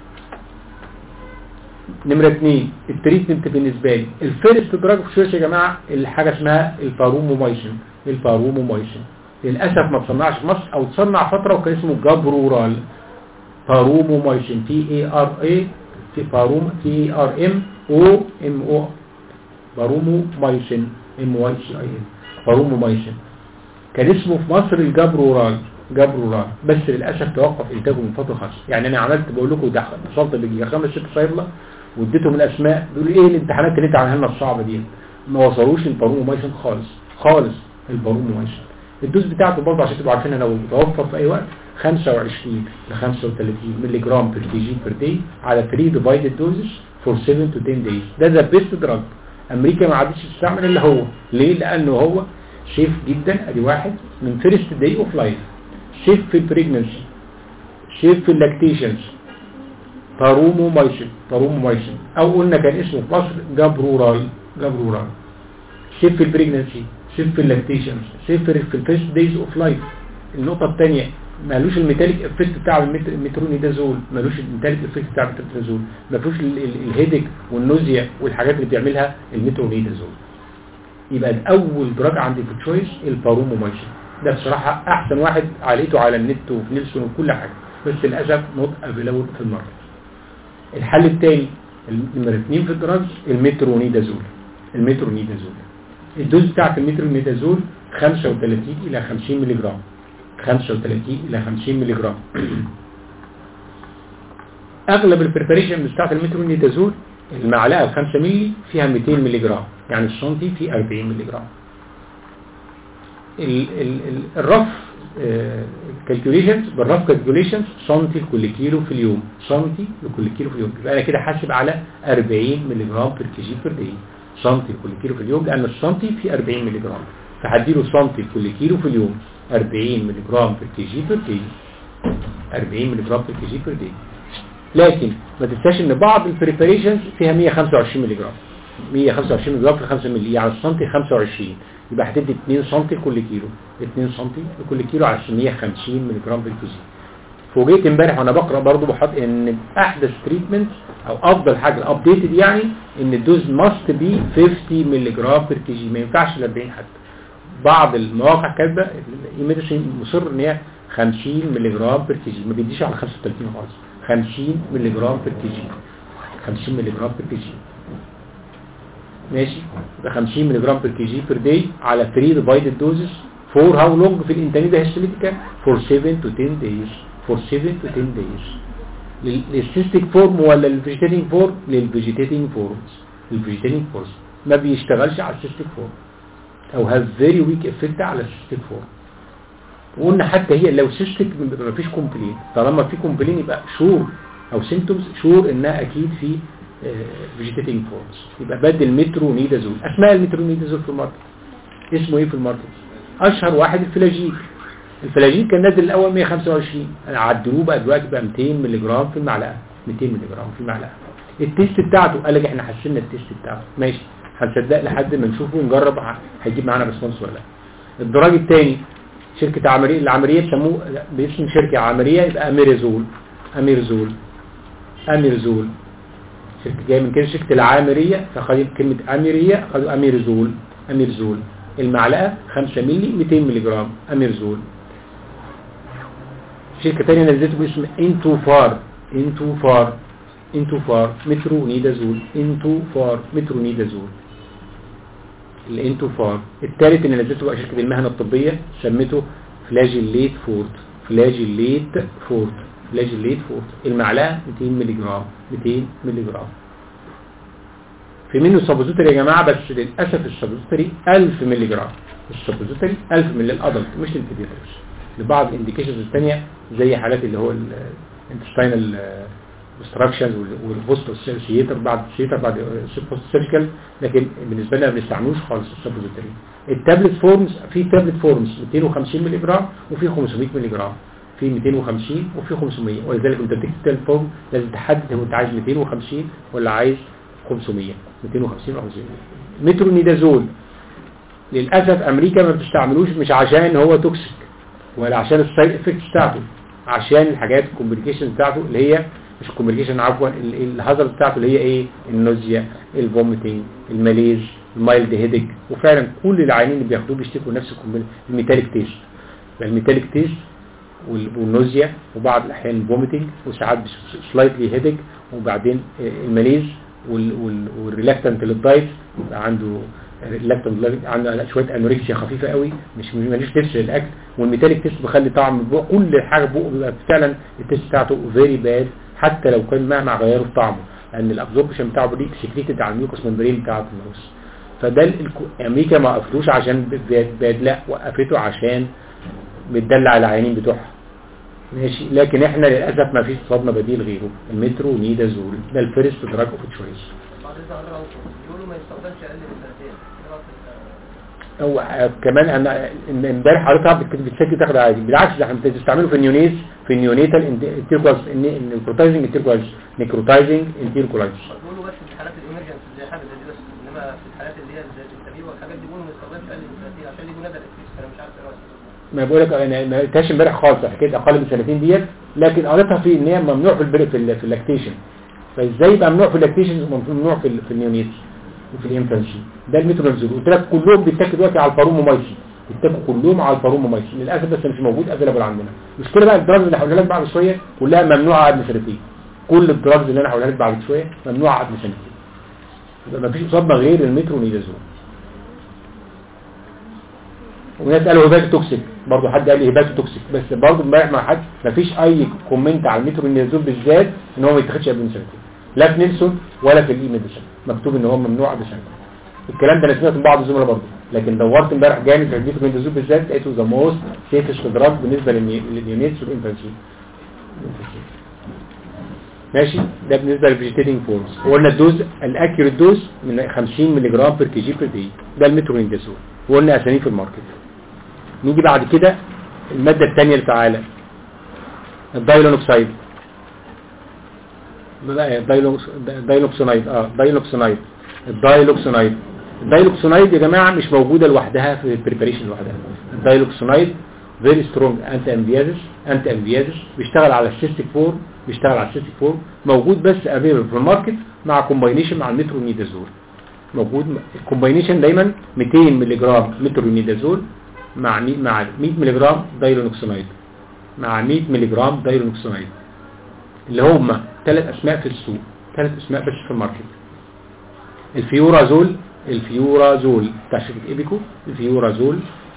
نمرة اثنين التريتمنت بالنسبة لي الفيرست دراج في شويش يا جماعة الحاجة اسمها البارومومايسين البارومومايسين للأسف ما تصنعش في مصر أو تصنع فترة وكان اسمه جابرورال بارومومايسين تي اي ار اي تي باروم تي اي ار ام او ام او بارومومايسين ام واي سي اي ان بارومومايسين كان اسمه في مصر الجابرورال جابرورال بس للاسف توقف انتاجه من فتره خاصه يعني انا عملت بقول لكم ده اتصلت بيجي خمس ست صيدله واديتهم الاسماء بيقولوا ايه الامتحانات اللي انت عاملها لنا الصعبه دي ما وصلوش البارومومايسين خالص خالص البارومومايسين الدوز بتاعته برضه عشان تبقوا عارفين لو متوفر في اي وقت 25 ل 35 مللي جرام بير كي جي بير داي على 3 ديفايدد دوزز فور 7 تو 10 دايز ده ذا بيست دراج امريكا ما عادتش تستعمل الا هو ليه لانه هو سيف جدا ادي واحد من فيرست داي اوف لايف سيف في البريجنسي سيف في اللاكتيشنز بارومومايسين بارومومايسين او قلنا كان اسمه في مصر جابرورال جابرورال سيف في البريجنسي سيف في اللاكتيشنز سيف في الفيرست دايز اوف لايف النقطه الثانيه مالوش الميتاليك افكت بتاع الميت- المترونيدازول مالوش الميتاليك افكت بتاع المترونيدازول مالوش ال- ال- الهيدك والنوزيا والحاجات اللي بيعملها المترونيدازول يبقى ده اول دراج عندي في التشويس البارومومايسين ده بصراحة احسن واحد عليته على النت وفي نيلسون وكل حاجة بس للاسف نوت افيلابل في الماركت الحل الثاني نمرة اثنين في الدراج المترونيدازول المترونيدازول الدوز بتاعت المترونيدازول 35 الى 50 مللي جرام 35 الى 50 مللي جرام اغلب البريباريشن بتاعت المترونيدازول المعلقه ال 5 مللي فيها 200 مللي جرام يعني السنتي فيه 40 مللي جرام ال- ال- ال- الرف كالكوليشنز بالرف كالكوليشنز سنتي لكل كيلو في اليوم سنتي لكل كيلو في اليوم يبقى انا كده حاسب على 40 مللي جرام بير كي جي بير داي سنتي لكل كيلو في اليوم لان السنتي فيه 40 مللي جرام فهديله سنتي لكل كيلو في اليوم 40 مللي جرام بير كي جي بير داي 40 مللي جرام بير كي جي بير داي لكن ما تنساش ان بعض البريباريشنز فيها 125 مللي جرام 125 مللي جرام في 5 مللي يعني السنتي 25 يبقى هتدي 2 سنتي لكل كيلو 2 سنتي لكل كيلو على 150 مللي جرام بالكيجي فوجئت امبارح وانا بقرا برضو بحط ان احدث تريتمنت او افضل حاجه الابديتد يعني ان الدوز ماست بي 50 مللي جرام بير كي جي ما ينفعش ال 40 حتى بعض المواقع كاتبه الميديسين مصر ان هي 50 مللي جرام بير كي جي ما بيديش على 35 خالص 50 مللي جرام بير كي جي 50 مللي جرام بير كي جي ماشي يبقى 50 مللي جرام بير كي جي بير داي على 3 ديفايدد دوزز فور هاو لونج في الانتانيدا هيستوليتيكا فور 7 تو 10 دايز فور 7 تو 10 دايز للسيستيك فورم ولا للفيجيتيتنج فورم للفيجيتيتنج فورمز الفيجيتيتنج فورمز ما بيشتغلش على السيستيك فورم او هاف فيري ويك افكت على السيستيك فورم وقلنا حتى هي لو سيستيك ما فيش كومبلين طالما في كومبلين يبقى شور او سيمتومز شور انها اكيد في فيجيتيتنج فورمز يبقى بدل مترونيدازول اسماء المترونيدازول في الماركت اسمه ايه في الماركت اشهر واحد الفلاجيل الفلاجيل كان نازل الاول 125 عدلوه بقى دلوقتي بقى 200 مللي جرام في المعلقه 200 مللي جرام في المعلقه التيست بتاعته قال لك احنا حسنا التيست بتاعته ماشي هنصدق لحد ما نشوفه ونجرب ه- هيجيب معانا ريسبونس ولا لا الدراج الثاني شركه عمليه العمليه بيسموه باسم شركه عمليه يبقى اميرزول اميرزول اميرزول شركه جايه من كده شركه العامريه فخدوا كلمه اميريه خدوا اميرزول اميرزول المعلقه 5 مللي 200 مللي جرام اميرزول شركه ثانيه نزلته باسم انتو فار انتو فار انتو فار مترونيدازول انتو فار مترونيدازول الانتو فار الثالث اللي نزلته بقى شركه المهنه الطبيه سمته فلاجيليت فورت فلاجيليت فورت فلاجيليت فورت المعلقه 200 مللي جرام 200 مللي جرام في منه سبوزيتري يا جماعه بس للاسف السبوزيتري 1000 مللي جرام السبوزيتري 1000 مللي الادلت مش البيدياتريكس لبعض الانديكيشنز الثانيه زي حالات اللي هو الانتستينال obstructions والبوست سيتر بعد سيتر بعد بوست سيرجيكال لكن بالنسبه لنا ما بنستعملوش خالص السبوزيتوري التابلت فورمز في تابلت فورمز 250 مللي جرام وفي 500 مللي جرام في 250 وفي 500 ولذلك انت بتكتب التابلت فورم لازم تحدد هو انت عايز 250 ولا عايز 500 250 او 500 مترونيدازول للاسف امريكا ما بتستعملوش مش عشان هو توكسيك ولا عشان السايد افكتس بتاعته عشان الحاجات الكومبليكيشن بتاعته اللي هي مش الكومبليكيشن عفوا الهازارد بتاعته اللي هي ايه النوزيا الفوميتنج الماليز المايلد هيدك وفعلا كل العيانين اللي بياخدوه بيشتكوا نفس الميتاليك تيست الميتاليك تيست والنوزيا وبعض الاحيان الفوميتنج وساعات سلايتلي هيدك وبعدين الماليز والريلاكتنت للدايت يبقى عنده ريلاكتنت عنده شويه انوركسيا خفيفه قوي مش ماليش تيست للاكل والميتاليك تيست بيخلي طعم البق كل حاجه في بقه بيبقى فعلا التيست بتاعته فيري باد حتى لو كان مهما غيروا في طعمه لان الابزوربشن بتاعه بريك سكريتد على الميوكوس ممبرين بتاعه الموس فده الكو- امريكا ما وقفتوش عشان باد باد لا وقفته عشان بتدلع العيانين بتوعها ماشي لكن احنا للاسف ما فيش صدمه بديل غيره المترو نيدازول ده الفيرست دراج اوف تشويس بعد اذن حضرتك بيقولوا ما يستخدمش اقل من سنتين إيه رأيك في ال- هو آه، كمان انا إن- امبارح حضرتك بت- بتسجل تاخد عادي بالعكس ده احنا بتستعمله في النيونيز في النيونيتال انتيركولايز نيكروتايزنج انتيركولايز نيكروتايزنج انتيركولايز بيقولوا بس في الحالات الامرجنسي زي حاجه زي دي بس انما في الحالات اللي هي زي التبيب والحاجات دي بيقولوا ما يستخدمش اقل من سنتين عشان يجوا ندى الاكتيفيس انا مش عارف ايه رايك ما بقول لك انا ما قلتهاش امبارح خالص حكايه اقل من سنتين ديت لكن قريتها في ان هي ممنوع في البر في, ال- في اللاكتيشن فازاي يبقى ممنوع في اللاكتيشن وممنوع في ال- في النيونيتس وفي الانفانسي ده الميترونزول قلت لك كلهم بيتاكلوا دلوقتي على البارومومايسين بيتاكلوا كلهم على البارومومايسين للاسف بس مش موجود افيلابل عندنا المشكله بقى الدراجز اللي هقولها لك بعد شويه كلها ممنوعه قبل سنتين كل الدراجز اللي انا هقولها لك بعد شويه ممنوعه قبل سنتين يبقى مفيش صدمه غير الميترونيدازول وناس قالوا هيباتو توكسيك برضه حد قال لي هيباتو توكسيك بس برضه امبارح ما حد ما فيش اي كومنت على الميترونيدازول بالذات ان هو ما يتاخدش قبل من سنتين لا في نيلسون ولا في الاي ميديسن مكتوب ان هو ممنوع قبل سنتين الكلام ده انا سمعته من بعض الزملاء برضه لكن دورت امبارح جامد في الميترونيدازول بالذات لقيته ذا موست سيفست دراج بالنسبه للنيونيتس والانفانسي ماشي ده بالنسبه للفيجيتيتنج فورمز وقلنا الدوز الاكيوريت دوز من 50 مللي جرام بير كي جي بير دي ده الميترونيدازول وقلنا اساميه في الماركت نيجي بعد كده المادة الثانية الفعالة الدايلونوكسايد دايلوكسونايد اه دايلوكسونايد الدايلوكسونايد الدايلوكسونايد يا جماعة مش موجودة لوحدها في البريباريشن لوحدها الدايلوكسونايد فيري سترونج انتي انفيازس انتي انفيازس بيشتغل على السيستيك فور بيشتغل على السيستيك فور موجود بس افيلبل في الماركت مع كومباينيشن مع المترونيدازول موجود الكومباينيشن دايما 200 مللي جرام مترونيدازول مع 100 مع 100 مللي جرام دايلونوكسونايد مع 100 مللي جرام دايلونوكسونايد اللي هم ثلاث اسماء في السوق ثلاث اسماء بس في الماركت الفيورازول الفيورازول بتاع شركه ايبيكو الفيورازول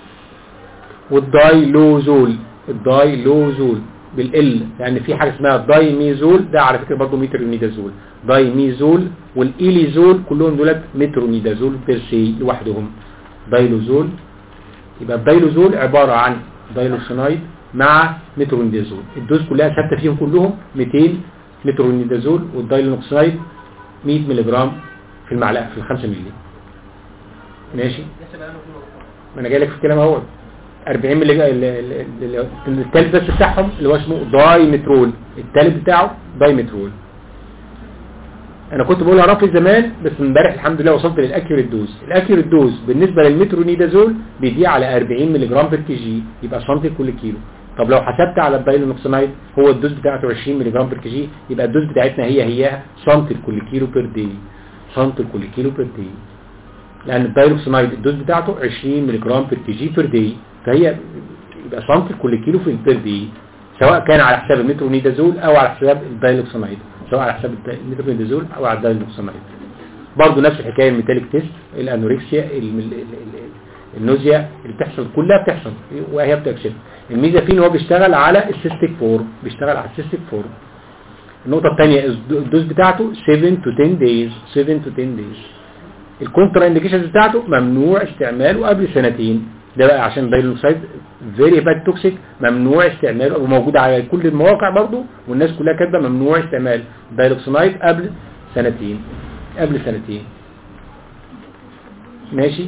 والدايلوزول الدايلوزول بالال يعني في حاجه اسمها دايميزول ده على فكره برضه مترونيدازول دايميزول والايليزول كلهم دولت مترونيدازول بيرسي لوحدهم دايلوزول يبقى الدايلوزول عبارة عن دايلوسينايد مع مترونيدازول الدوز كلها ثابته فيهم كلهم 200 مترونيدازول والدايلوكسينايد 100 مللي جرام في المعلقه في ال 5 مللي ماشي لسه بقى له في نقطه ما انا جاي لك في الكلام اهو 40 مللي جا- ال- ال- ال- ال- الثالث بس بتاعهم اللي هو اسمه دايمترول الثالث بتاعه دايمترول انا كنت بقول رفع زمان بس امبارح الحمد لله وصلت للاكيوريت دوز الاكيوريت دوز بالنسبه للمترونيدازول بيديه على 40 مللي جرام بير كي جي يبقى سنتي كل كيلو طب لو حسبت على الدايلونوكسينايد هو الدوز بتاعته 20 مللي جرام بير كي جي يبقى الدوز بتاعتنا هي هي سنتي لكل كيلو بير دي سنتي لكل كيلو بير دي لان الدايلوكسينايد الدوز بتاعته 20 مللي جرام بير كي جي بير دي فهي يبقى سنتي لكل كيلو في البير دي سواء كان على حساب المترونيدازول او على حساب الدايلوكسينايد سواء على حساب الد- المترونيدازول او على الدايلوكسينايد برضه نفس الحكايه الميتاليك تيست الانوركسيا الم- ال- ال- ال- النوزيا اللي بتحصل كلها بتحصل وهي بتكشف الميزه فيه ان هو بيشتغل على السيستيك فورم بيشتغل على السيستيك فورم النقطه الثانيه الدوز بتاعته 7 to 10 days 7 to 10 days الكونترا انديكيشنز بتاعته ممنوع استعماله قبل سنتين ده بقى عشان دايلوكسايد فيري باد توكسيك ممنوع استعماله وموجود على كل المواقع برضه والناس كلها كاتبه ممنوع استعمال دايلوكسينايد قبل سنتين قبل سنتين ماشي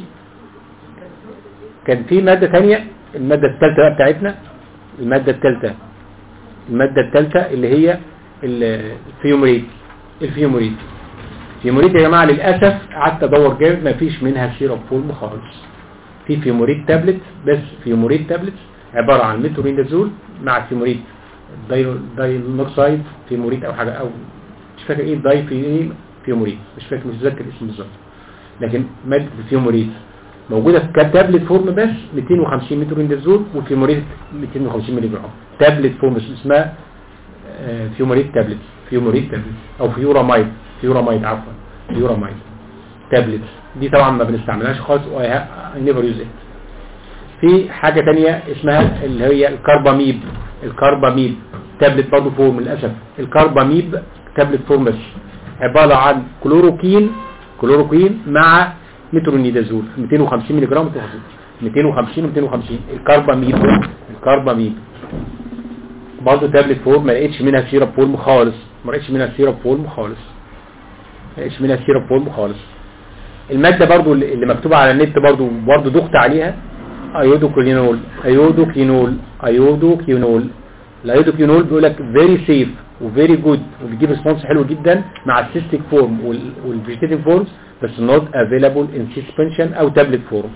كان في مادة تانية المادة الثالثة بقى بتاعتنا المادة الثالثة المادة الثالثة اللي هي الفيومريت الفيومريت الفيومريت يا جماعة للأسف قعدت أدور جامد ما فيش منها سيرب فورم خالص في فيومريت تابلت بس فيومريت تابلت عبارة عن مترونيدازول مع فيومريت داينوكسايد فيومريت أو حاجة أو مش فاكر إيه داي في إيه فيومريت مش فاكر مش متذكر اسمه بالظبط لكن مادة الفيومريت موجودة في كتابلت فورم بس 250 مترونيدازول وفيومريت 250 ملي جرام تابلت فورم بس اسمها آه، فيومريت تابلت فيومريت تابلت او فيورامايد فيورامايد عفوا فيورامايد تابلت دي طبعا ما بنستعملهاش خالص اي نيفر يوز ات في حاجة تانية اسمها اللي هي الكارباميب الكارباميب تابلت برضه فورم للأسف الكارباميب تابلت فورم بس عبارة عن كلوروكين كلوروكين مع مترونيدازول 250 ملي جرام 250 و 250 الكارباميب الكارباميب برضه تابلت فورم ما لقيتش منها سيرب فورم خالص ما لقيتش منها سيرب فورم خالص ما لقيتش منها سيرب فورم خالص المادة برضو اللي اللي مكتوبة على النت برضو برضو دخت عليها ايودوكينول ايودوكينول ايودوكينول الايودوكينول بيقول لك فيري سيف وفيري جود وبيجيب ريسبونس حلو جدا مع السيستيك فورم والفيجيتيف فورمز بس نوت افيلابل ان سسبنشن او تابلت فورم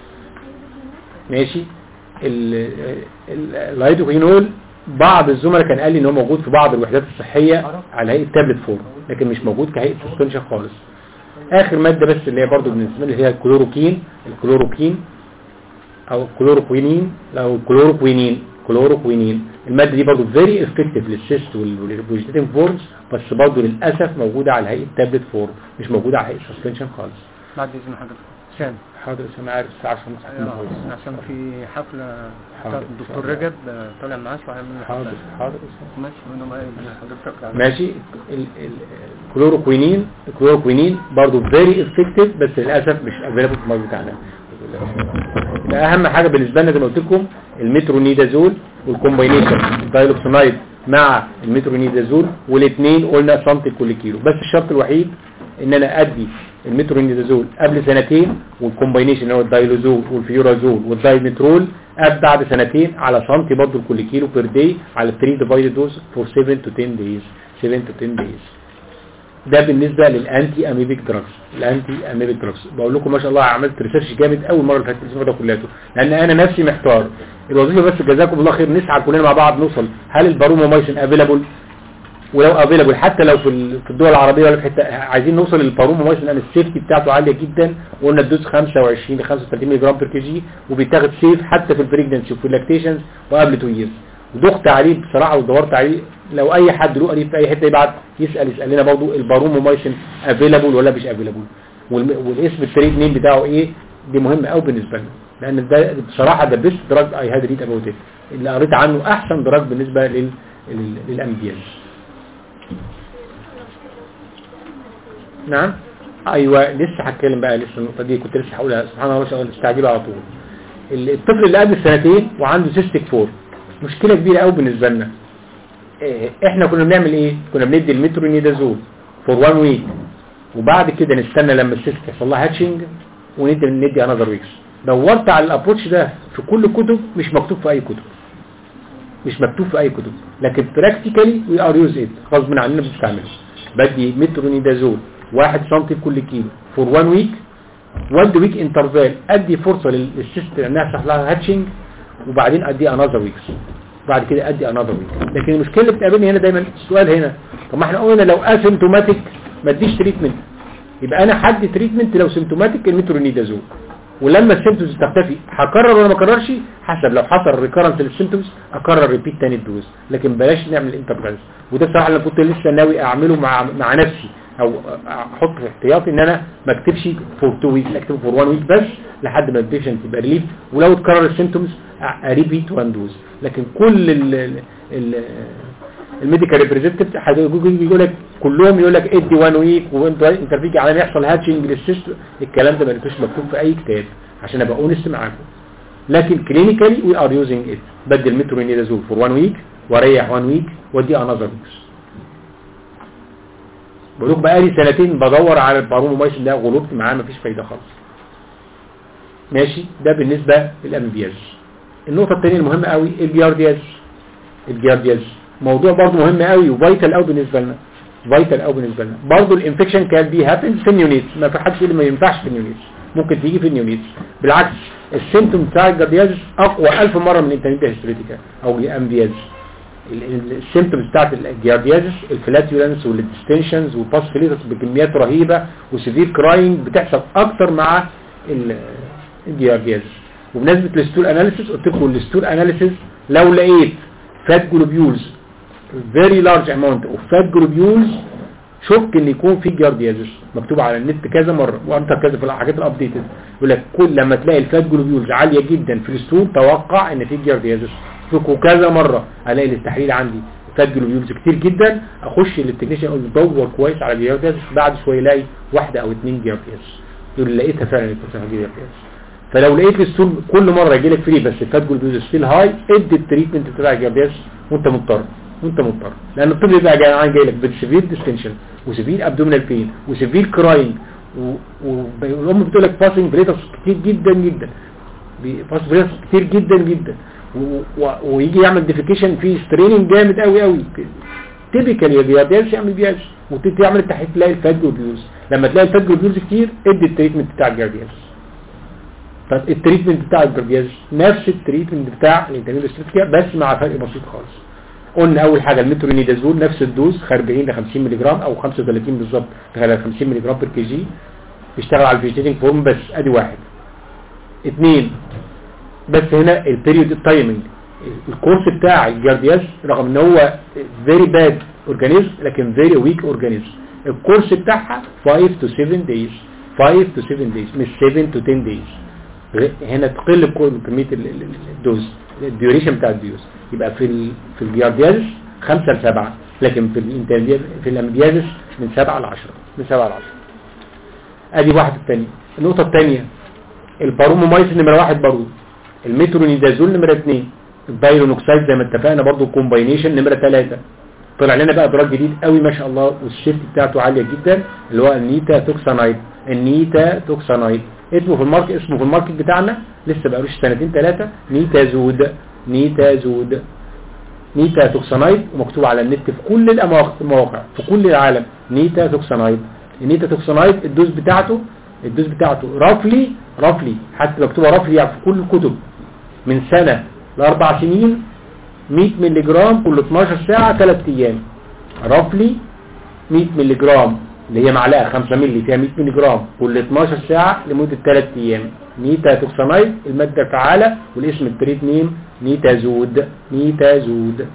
ماشي ال- ال- الايودوكينول بعض الزملاء كان قال لي ان هو موجود في بعض الوحدات الصحية على هيئة تابلت فورم لكن مش موجود كهيئة سسبنشن خالص اخر مادة بس اللي هي برضو بالنسبة لي هي الكلوروكين الكلوروكين او الكلوروكوينين او الكلوروكوينين كلوروكوينين المادة دي برضو فيري افكتيف للسيست والفيجيتيف فورمز بس برضو للأسف موجودة على هيئة تابلت فورم مش موجودة على هيئة سسبنشن خالص بعد إذن حضرتك سام حاضر بس انا عارف الساعة عشان نصحى عشان في حفلة حاضر. بتاعت الدكتور رجب آه، طالع معاش وهيعمل لنا حاضر حفلة حاضر ماشي وانا معايا حضرتك على- ماشي ال- ال- الكلوروكوينين الكلوروكوينين برضو فيري افكتيف بس للاسف مش افيلابل في المرض بتاعنا ده اهم حاجه بالنسبه لنا زي ما قلت لكم المترونيدازول والكومباينيشن الدايلوكسونايد مع المترونيدازول والاثنين قلنا سنتي كل كيلو بس الشرط الوحيد ان انا ادي المترونيدازول قبل سنتين والكومباينيشن اللي هو الدايلوزول والفيورازول والدايمترول قبل بعد سنتين على سنتي برضه لكل كيلو بير داي على 3 ديفايدد دوز فور 7 تو 10 دايز 7 تو 10 دايز ده بالنسبة للانتي اميبيك دراجز الانتي اميبيك دراجز بقول لكم ما شاء الله عملت ريسيرش جامد اول مره اللي فاتت الاسبوع ده كلياته لان انا نفسي محتار الوظيفه بس جزاكم الله خير نسعى كلنا مع بعض نوصل هل البارومومايسين افيلابل ولو افيلابل حتى لو في ال- في الدول العربيه ولا في حته عايزين نوصل للبارومومايسين لان السيفتي بتاعته عاليه جدا وقلنا الدوز 25 ل 35 ملي جرام بير كي جي وبيتاخد سيف حتى في البريجننسي وفي اللاكتيشنز وقبل 2 ييرز ودخت عليه بصراحه ودورت عليه لو اي حد له قريب في اي حته يبعت يسال يسال لنا برضه البارومومايسين افيلابل ولا مش افيلابل والاسم التريد نيم بتاعه ايه دي مهمه قوي بالنسبه لنا لان ده بصراحه ده بيست دراج اي هاد ريد اباوت اللي قريت عنه احسن دراج بالنسبه لل للامبياز نعم ايوه لسه هتكلم بقى لسه النقطه دي كنت لسه هقولها سبحان الله شغال استعجل على طول ال- الطفل اللي قبل سنتين وعنده سيستيك فور مشكله كبيره قوي بالنسبه لنا إيه، احنا كنا بنعمل ايه كنا بندي المترونيدازول فور 1 ويك وبعد كده نستنى لما السيست يحصل لها هاتشنج وندي ندي انذر ويكس دورت على الابروتش ده في كل كتب مش مكتوب في اي كتب مش مكتوب في اي كتب لكن براكتيكالي وي ار يوز ات غصب عننا بنستعمله بدي مترونيدازول 1 سم كل كيلو فور 1 ويك 1 ويك انترفال ادي فرصه لل- للسيستم انها يحصل لها هاتشنج وبعدين ادي انذر ويكس بعد كده ادي انذر ويك لكن المشكله اللي بتقابلني هنا دايما السؤال هنا طب ما احنا قلنا لو اسيمتوماتيك ما اديش تريتمنت يبقى انا حد تريتمنت لو سيمتوماتيك المترونيدازول ولما السيمتومز تختفي هكرر ولا ما اكررش حسب لو حصل ريكرنت للسيمتومز اكرر ريبيت تاني الدوز لكن بلاش نعمل انترفيرنس وده الصراحه اللي كنت لسه ناوي اعمله مع مع نفسي او احط في احتياطي ان انا ما اكتبش فور 2 ويكس اكتب فور 1 ويك بس لحد ما البيشنت يبقى ريليف ولو اتكرر السيمتومز اريبيت وان دوز لكن كل ال ال الميديكال ريبريزنتيف يقول لك كلهم يقول لك ادي 1 ويك وانت انت فيك على ما يحصل هاتشنج للسيست الكلام ده ما لقيتوش مكتوب في اي كتاب عشان ابقى اونست معاكم لكن كلينيكالي وي ار يوزنج ات بدل مترونيدازول فور 1 ويك واريح 1 ويك ودي انذر ويكس بقول لكم بقالي سنتين بدور على البارومومايسين ده غلطت معاه مفيش فايده خالص ماشي ده بالنسبه للامبياز النقطه الثانيه المهمه قوي الجياردياز الجياردياز موضوع برضه مهم قوي وفيتال قوي بالنسبه لنا فيتال قوي بالنسبه لنا برضه الانفكشن كان بي هابنز في النيونيتس ما في حدش يقول ما ينفعش في النيونيتس ممكن تيجي في النيونيتس بالعكس السيمتوم بتاع الجياردياز اقوى 1000 مره من الانترنيتا هيستوريتيكا او الامبياز السيمتومز بتاعت الجيارديازس الفلاتيولنس والديستنشنز والباسفيليتس بكميات رهيبه وسيفير كراينج بتحصل اكتر مع ال- الجيارديازس وبمناسبه الستول اناليسيس قلت لكم الستول اناليسيس لو لقيت فات جلوبيولز فيري لارج اماونت اوف فات جلوبيولز شك ان يكون في جارديازس مكتوب على النت كذا مره وانت كذا في الحاجات الابديتد يقول لك كل لما تلاقي الفات جلوبيولز عاليه جدا في الستول توقع ان في جارديازس شكوا كذا مره الاقي التحليل عندي فات جلوبيولز كتير جدا اخش للتكنيشن اقول له دور كويس على جارديازس بعد شويه الاقي واحده او اثنين جارديازس يقول لي لقيتها فعلا يكون جارديازس فلو لقيت الستول كل مره يجي لك فري بس الفات جلوبيولز ستيل هاي ادي التريتمنت بتاع الجارديازس وانت مضطر وانت مضطر لان الطب يبقى جاي عن جاي لك بسيفير ديستنشن وسيفير ابدومينال بين وسيفير كراينج والام بتقول لك باسنج بريتس كتير جدا جدا باس بريتس كتير جدا جدا و- و- ويجي يعمل ديفيكيشن فيه ستريننج جامد قوي قوي تيبيكال يا بيابياش يعمل بياش وتبتدي تعمل التحليل تلاقي الفات جلوبيولز لما تلاقي الفات جلوبيولز كتير ادي التريتمنت بتاع الجاردياز طب التريتمنت بتاع الجاردياز نفس التريتمنت بتاع الانترنال بس مع فرق بسيط خالص قلنا اول حاجه المترونيدازول نفس الدوز 40 ل 50 ملي جرام او 35 بالظبط تخيل 50 ملي جرام بير كي جي بيشتغل على الفيجيتنج فورم بس ادي واحد اثنين بس هنا البيريود التايمنج الكورس بتاع الجاردياز رغم ان هو فيري باد اورجانيزم لكن فيري ويك اورجانيزم الكورس بتاعها 5 تو 7 دايز 5 تو 7 دايز مش 7 تو 10 دايز هنا تقل كل- كميه ال- ال- ال- الدوز الديوريشن بتاع الدوز يبقى في ال في الجاردياز 5 ل 7 لكن في الانترميديت في الامبيازس من 7 ل 10 من 7 ل 10 ادي واحده الثانيه النقطه الثانيه البارومومايسين نمره واحد برضه المترونيدازول نمره اثنين البايرونوكسايد زي ما اتفقنا برضه كومباينيشن نمره ثلاثه طلع لنا بقى دراج جديد قوي ما شاء الله والشيفت بتاعته عاليه جدا اللي هو النيتا توكسانايد النيتا توكسانايد اسمه في الماركت اسمه في الماركت بتاعنا لسه بقالوش سنتين ثلاثه نيتا زود نيتا زود نيتا توكسانايد ومكتوب على النت في كل الأمواق- المواقع في كل العالم نيتا توكسانايد النيتا توكسانايد الدوز بتاعته الدوز بتاعته رافلي رافلي حتى مكتوبه رافلي يعني في كل الكتب من سنة لأربع سنين 100 مللي جرام كل 12 ساعة 3 أيام رافلي 100 مللي جرام اللي هي معلقة 5 مللي فيها 100 مللي جرام كل 12 ساعة لمدة 3 أيام نيتا توكسانايد المادة الفعالة والاسم التريد نيم نيتا زود نيتا زود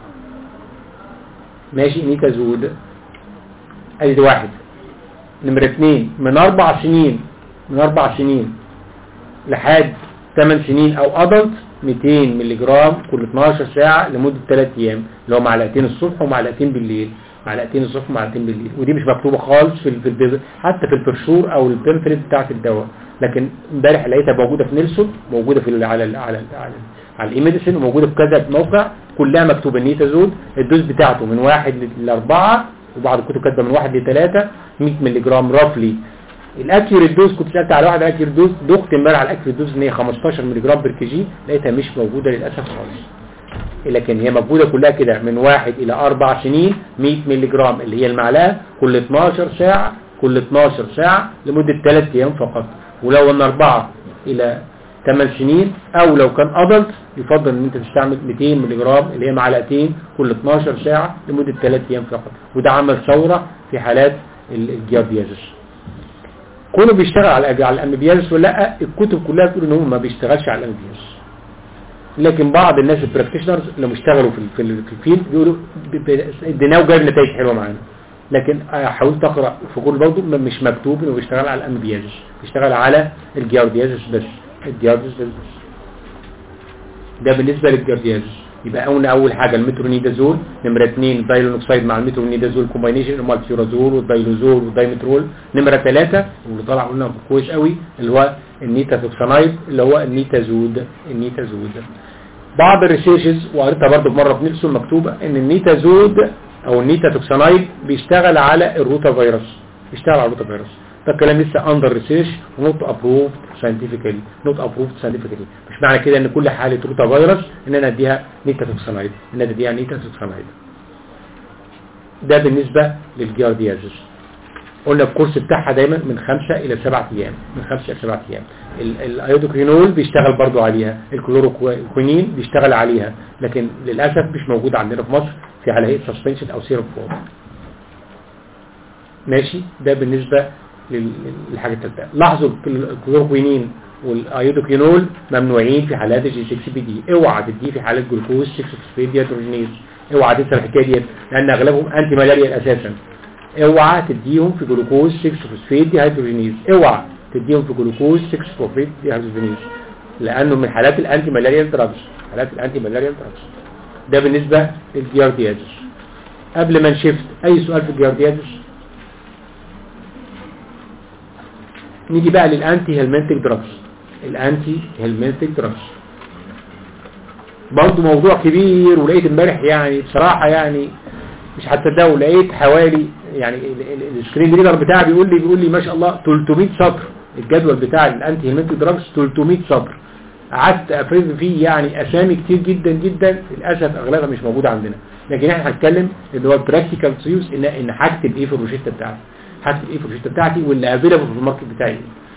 ماشي نيتا زود ادي ده واحد نمرة اتنين من اربع سنين من اربع سنين لحد 8 سنين او ادلت 200 مللي جرام كل 12 ساعة لمدة 3 ايام اللي هو معلقتين الصبح ومعلقتين بالليل معلقتين الصبح ومعلقتين بالليل ودي مش مكتوبة خالص في ال- في البيز- حتى في البرشور او البنفلت بتاعت الدواء لكن امبارح لقيتها موجودة في نيلسون موجودة في ال- على ال على ال على, ال على الايميديسن وموجودة في كذا موقع كلها مكتوبة النيتازول الدوز بتاعته من واحد لاربعة وبعض الكتب كاتبه من واحد لثلاثة 100 مللي جرام رافلي الاكيوريت دوز كنت سالت على واحد اكيوريت دوز دخت امبارح على الاكيوريت دوز ان هي 15 مللي جرام بير كي جي لقيتها مش موجوده للاسف خالص لكن هي موجوده كلها كده من واحد الى اربع سنين 100 مللي جرام اللي هي المعلقه كل 12 ساعه كل 12 ساعه لمده 3 ايام فقط ولو ان اربعه الى 8 سنين او لو كان ادلت يفضل ان انت تستعمل 200 مللي جرام اللي هي معلقتين كل 12 ساعه لمده 3 ايام فقط وده عمل ثوره في حالات ال- الجيابيازس كونه بيشتغل على على الامبيازس ولا لا الكتب كلها بتقول ان هو ما بيشتغلش على الامبيازس لكن بعض الناس البراكتيشنرز اللي اشتغلوا في ال- في ال- في الفيلد بيقولوا ب- ب- اديناه وجايب نتائج حلوه معانا لكن آه، حاولت اقرا في كل برضه م- مش مكتوب انه بيشتغل على الامبيازس بيشتغل على الجيارديازس بس الجيارديازس بس, بس ده بالنسبه للجيارديازس يبقى قلنا اول حاجه المترونيدازول نمره 2 دايلونوكسيد مع المترونيدازول كومباينيشن المالتيورازول والدايلوزول والدايمترول نمره 3 واللي طلع قلنا كويس قوي اللي هو النيتازوكسانايد اللي هو النيتازود النيتازود بعض الريسيرشز وقريتها برضه في مره في نيلسون مكتوبه ان النيتازود او النيتازوكسانايد بيشتغل على الروتا فيروس بيشتغل على الروتا فيروس ده الكلام لسه اندر ريسيرش ونوت ابروفد ساينتفيكالي نوت ابروفد ساينتفيكالي مش معنى كده ان كل حاله روتا فيروس ان انا اديها نيتازوكسانايد ان انا اديها نيتازوكسانايد ده بالنسبه للجارديازيس قلنا الكورس بتاعها دايما من خمسة الى سبعة ايام من خمسة الى سبعة ايام ال- الايودوكرينول بيشتغل برضو عليها الكلوروكوينين بيشتغل عليها لكن للاسف مش موجود عندنا في مصر في على هيئه سسبنشن او سيرم فورم ماشي ده بالنسبه لل- للحاجه الثالثه لاحظوا الكل- الكلوروكوينين والايودوكرينول ممنوعين في حالات الجي 6 بي دي اوعى تديه في حالات جلوكوز 6 فوسفيد ديهيدروجينيز اوعى تنسى الحكايه ديت لان اغلبهم انتي مالاريال اساسا اوعى تديهم في جلوكوز 6 فوسفيد ديهيدروجينيز اوعى تديهم في جلوكوز 6 فوسفيد ديهيدروجينيز لانه من حالات الانتي مالاريال دراجز حالات الانتي مالاريال دراجز ده بالنسبه للجيارديازيس قبل ما نشفت اي سؤال في الجيارديازيس نيجي بقى للانتي هيلمنتك دراجز الانتي هيلمنتك دراجز برضه موضوع كبير ولقيت امبارح يعني بصراحة يعني مش هتصدقوا لقيت حوالي يعني ال- ال- السكرين ريدر بتاعي بيقول لي بيقول لي ما شاء الله 300 سطر الجدول بتاع الانتي هيلمنتك دراجز 300 سطر قعدت افرز فيه يعني اسامي كتير جدا جدا للاسف اغلبها مش موجوده عندنا لكن احنا هنتكلم اللي هو البراكتيكال يوز ان ان هكتب ايه في الروشته بتاعتي هكتب ايه في الروشته بتاعتي واللي افيلبل في الماركت بتاعي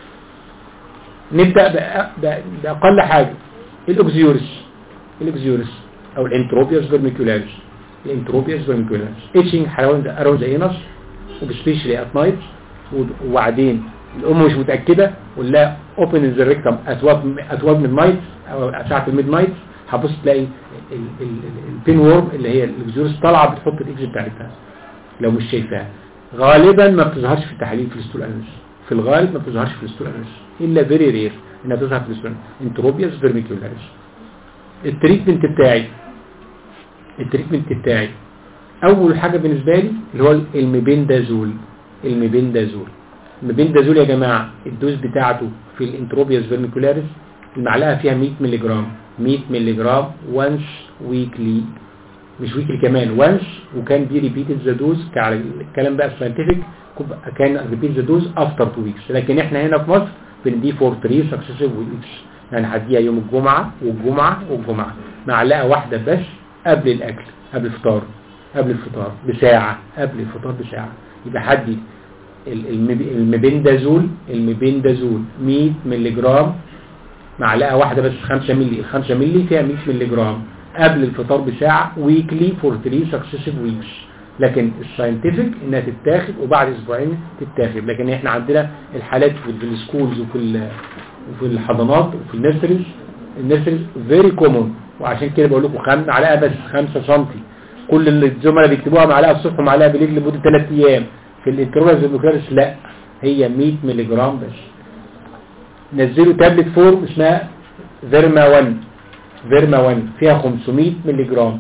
نبدا بأ- بأ- باقل حاجه الاوكزيورس الاكزيورس او الانتروبيوس فيرميكولاريس الانتروبيوس فيرميكولاريس اتشنج حيوان اراوند ذا انس وبسبيشلي ات نايت وبعدين الام مش متاكده ولا اوبن ذا ريكتم اتواب اتواب من نايت او ساعه الميد نايت هتبص تلاقي البين وورم اللي هي الاكزيورس طالعه بتحط الاكس بتاعتها لو مش شايفاها غالبا ما بتظهرش في التحاليل في الستول اناليسيس في الغالب ما بتظهرش في الستول اناليسيس الا فيري رير انها تظهر في الستول انتروبيوس فيرميكولاريس التريتمنت بتاعي التريتمنت بتاعي اول حاجه بالنسبه لي اللي هو الميبندازول الميبندازول الميبندازول يا جماعه الدوز بتاعته في الانتروبيوس فيرميكولاريس المعلقه فيها 100 مللي جرام 100 مللي جرام وانس ويكلي مش ويكلي كمان وانس وكان دي ريبيتد ذا دوز على الكلام بقى الساينتفك كان ريبيت ذا دوز افتر 2 ويكس لكن احنا هنا في مصر بنديه فور 3 سكسيسيف ويكس يعني هديها يوم الجمعة والجمعة والجمعة معلقة واحدة بس قبل الأكل قبل الفطار قبل الفطار بساعة قبل الفطار بساعة يبقى هدي ال- المب- المبندازول المبندازول 100 مللي جرام معلقة واحدة بس 5 مللي ال 5 مللي فيها 100 مللي جرام قبل الفطار بساعة ويكلي فور 3 سكسيسيف ويكس لكن الساينتفك انها تتاخد وبعد اسبوعين تتاخد لكن احنا عندنا الحالات في في السكولز وفي ال- وفي الحضانات وفي النيرسريز النيرسريز فيري كومون وعشان كده بقول لكم خم معلقه بس 5 سم كل اللي الزملاء بيكتبوها معلقه الصبح ومعلقه بالليل لمده 3 ايام في الانتروفيز والميكروس لا هي 100 مللي جرام بس نزلوا تابلت فورم اسمها فيرما 1 فيرما 1 فيها 500 مللي جرام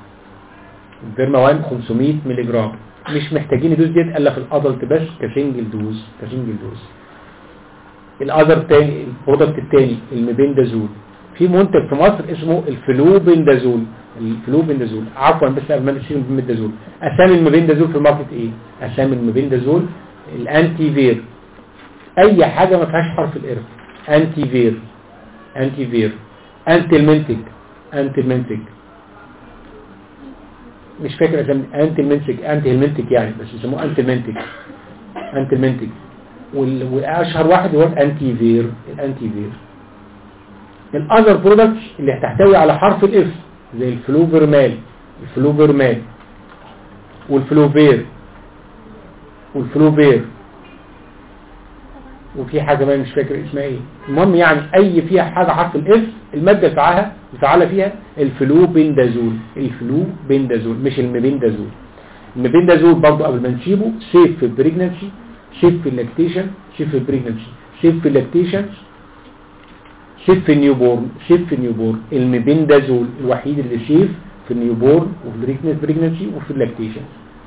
فيرما 1 500 مللي جرام مش محتاجين الدوز ديت الا في الادلت بس كسنجل دوز كسنجل دوز الاذر تاني البرودكت التاني الميبندازول في منتج في مصر اسمه الفلوبندازول الفلوبندازول عفوا بس قبل ما نشيل الميبندازول اسامي الميبندازول في الماركت ايه اسامي الميبندازول الانتي فير اي حاجه ما فيهاش حرف الارف انتي فير انتي فير انتلمنتك انتلمنتك مش فاكر اسامي انتلمنتك انتلمنتك يعني بس يسموه انتلمنتك انتلمنتك وال- واشهر واحد هو الانتي فير الانتي فير الاذر برودكتس اللي هتحتوي على حرف الاف زي الفلوفيرمال الفلوفيرمال والفلوفير والفلوفير وفي حاجه بقى مش فاكر اسمها ايه المهم يعني اي فيها حاجه حرف الاف الماده الفعاله الفعاله فيها الفلوبندازول الفلوبندازول مش الميبندازول الميبندازول برضه قبل ما نسيبه سيف في البريجنسي سيف في اللاكتيشن سيف في البريجنسي سيف في اللاكتيشن سيف في النيوبورن سيف في النيوبورن المبندازول الوحيد اللي سيف في النيوبورن وفي الريكنس بريجنسي وفي اللاكتيشن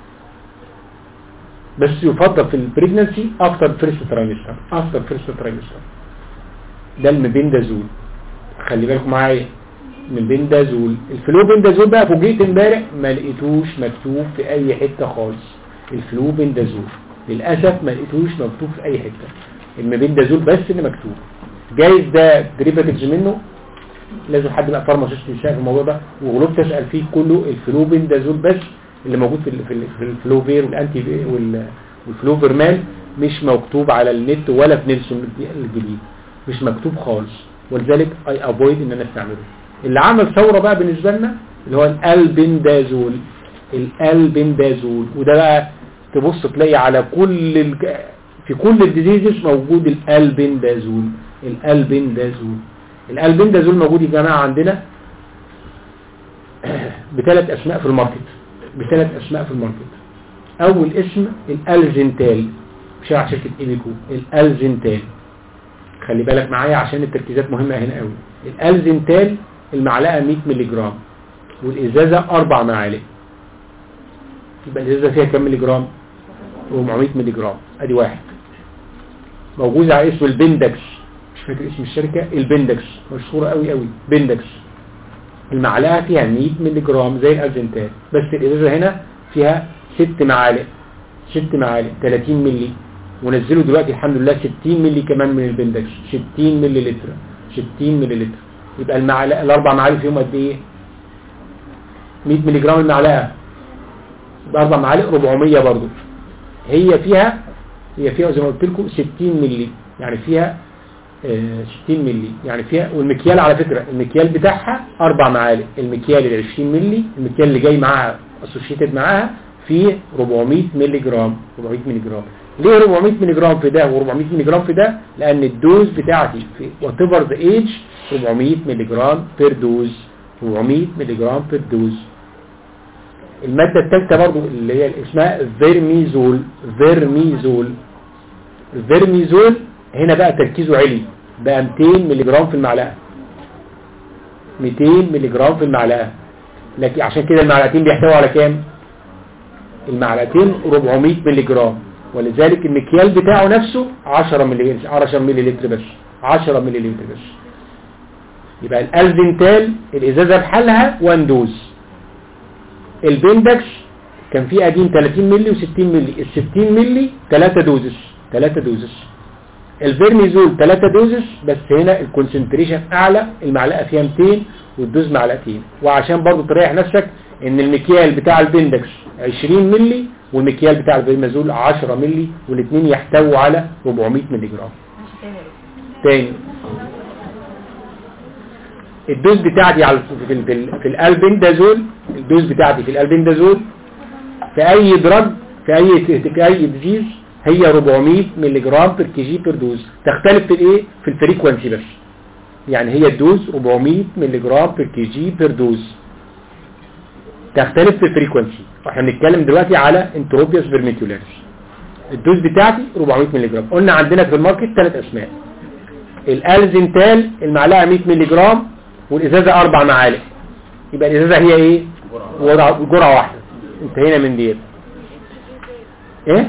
بس يفضل في البريجنسي افتر فيرست ترايمستر افتر فيرست ترايمستر ده المبندازول خلي بالكم معايا المبندازول الفلوبندازول بقى فوجئت امبارح ما لقيتوش مكتوب في اي حته خالص الفلوبندازول للاسف ما لقيتوش مكتوب في اي حته المبندازول بس اللي مكتوب جايز ده ديريفاتيفز منه لازم حد بقى فارماسيست يسال في الموضوع ده وغلوب تسال فيه كله الفلوبندازول بس اللي موجود في ال- في ال- في الفلوفير والانتي وال- والفلوفيرمال مش مكتوب على النت ولا في نيلسون الجديد مش مكتوب خالص ولذلك اي افويد ان انا استعمله اللي عمل ثوره بقى بالنسبه لنا اللي هو الالبندازول الالبندازول وده بقى تبص تلاقي على كل الج... في كل الديزيزز موجود الالبندازول الالبندازول الالبندازول موجود يا جماعه عندنا بثلاث اسماء في الماركت بثلاث اسماء في الماركت اول اسم الالزنتال شارع شركه ايبيكو الالزنتال خلي بالك معايا عشان التركيزات مهمه هنا قوي الالزنتال المعلقه 100 مللي جرام والازازه اربع معالق يبقى الازازه فيها كام مللي جرام 400 مللي جرام ادي واحد موجود على اسم البندكس مش فاكر اسم الشركه البندكس مشهوره قوي قوي بندكس المعلقه فيها 100 مللي جرام زي الازنتال بس الازازه هنا فيها ست معالق ست معالق 30 مللي ونزلوا دلوقتي الحمد لله 60 مللي كمان من البندكس 60 مللي لتر 60 مللي لتر يبقى المعلقه الاربع معالق فيهم قد ايه 100 مللي جرام المعلقه يبقى اربع معالق 400 برضو هي فيها هي فيها زي ما قلت لكم 60 مللي يعني فيها آه، 60 مللي يعني فيها والمكيال على فكرة المكيال بتاعها اربع معالق المكيال ال 20 مللي المكيال اللي جاي معاها اسوشيتد معاها فيه 400 مللي جرام 400 مللي جرام ليه 400 مللي جرام في ده و400 مللي جرام في ده لان الدوز بتاعتي في وات ايفر ذا ايج 400 مللي جرام بير دوز 400 مللي جرام بير دوز المادة الثالثة برضو اللي هي اسمها فيرميزول فيرميزول الفيرميزول هنا بقى تركيزه عالي بقى 200 مللي جرام في المعلقة 200 مللي جرام في المعلقة لكن عشان كده المعلقتين بيحتوي على كام المعلقتين 400 مللي جرام ولذلك المكيال بتاعه نفسه 10 مللي 10 مللي لتر بس 10 مللي لتر بس يبقى الالفنتال الازازه بحالها 1 دوز البندكس كان فيه قديم 30 مللي و60 مللي ال 60 مللي 3 دوزس 3 دوزس الفيرميزول 3 دوزس بس هنا الكونسنتريشن اعلى المعلقه فيها 200 والدوز معلقتين وعشان برضو تريح نفسك ان المكيال بتاع البندكس 20 مللي والمكيال بتاع الفيرميزول 10 مللي والاثنين يحتووا على 400 مللي جرام تاني الدوز بتاعتي على في ال- في, ال- في الالبندازول الدوز بتاعتي في الالبندازول في اي دراج في اي في اي ديزيز هي 400 مللي جرام بير كي جي بير دوز تختلف في الايه في الفريكوانسي بس يعني هي الدوز 400 مللي جرام بير كي جي بير دوز تختلف في الفريكوانسي واحنا بنتكلم دلوقتي على انتروبيوس فيرميكولاريس الدوز بتاعتي 400 مللي جرام قلنا عندنا في الماركت ثلاث اسماء الالزنتال المعلقه 100 مللي جرام والازازه اربع معالق يبقى الازازه هي ايه جرعه جرعه واحده انتهينا من ديت ايه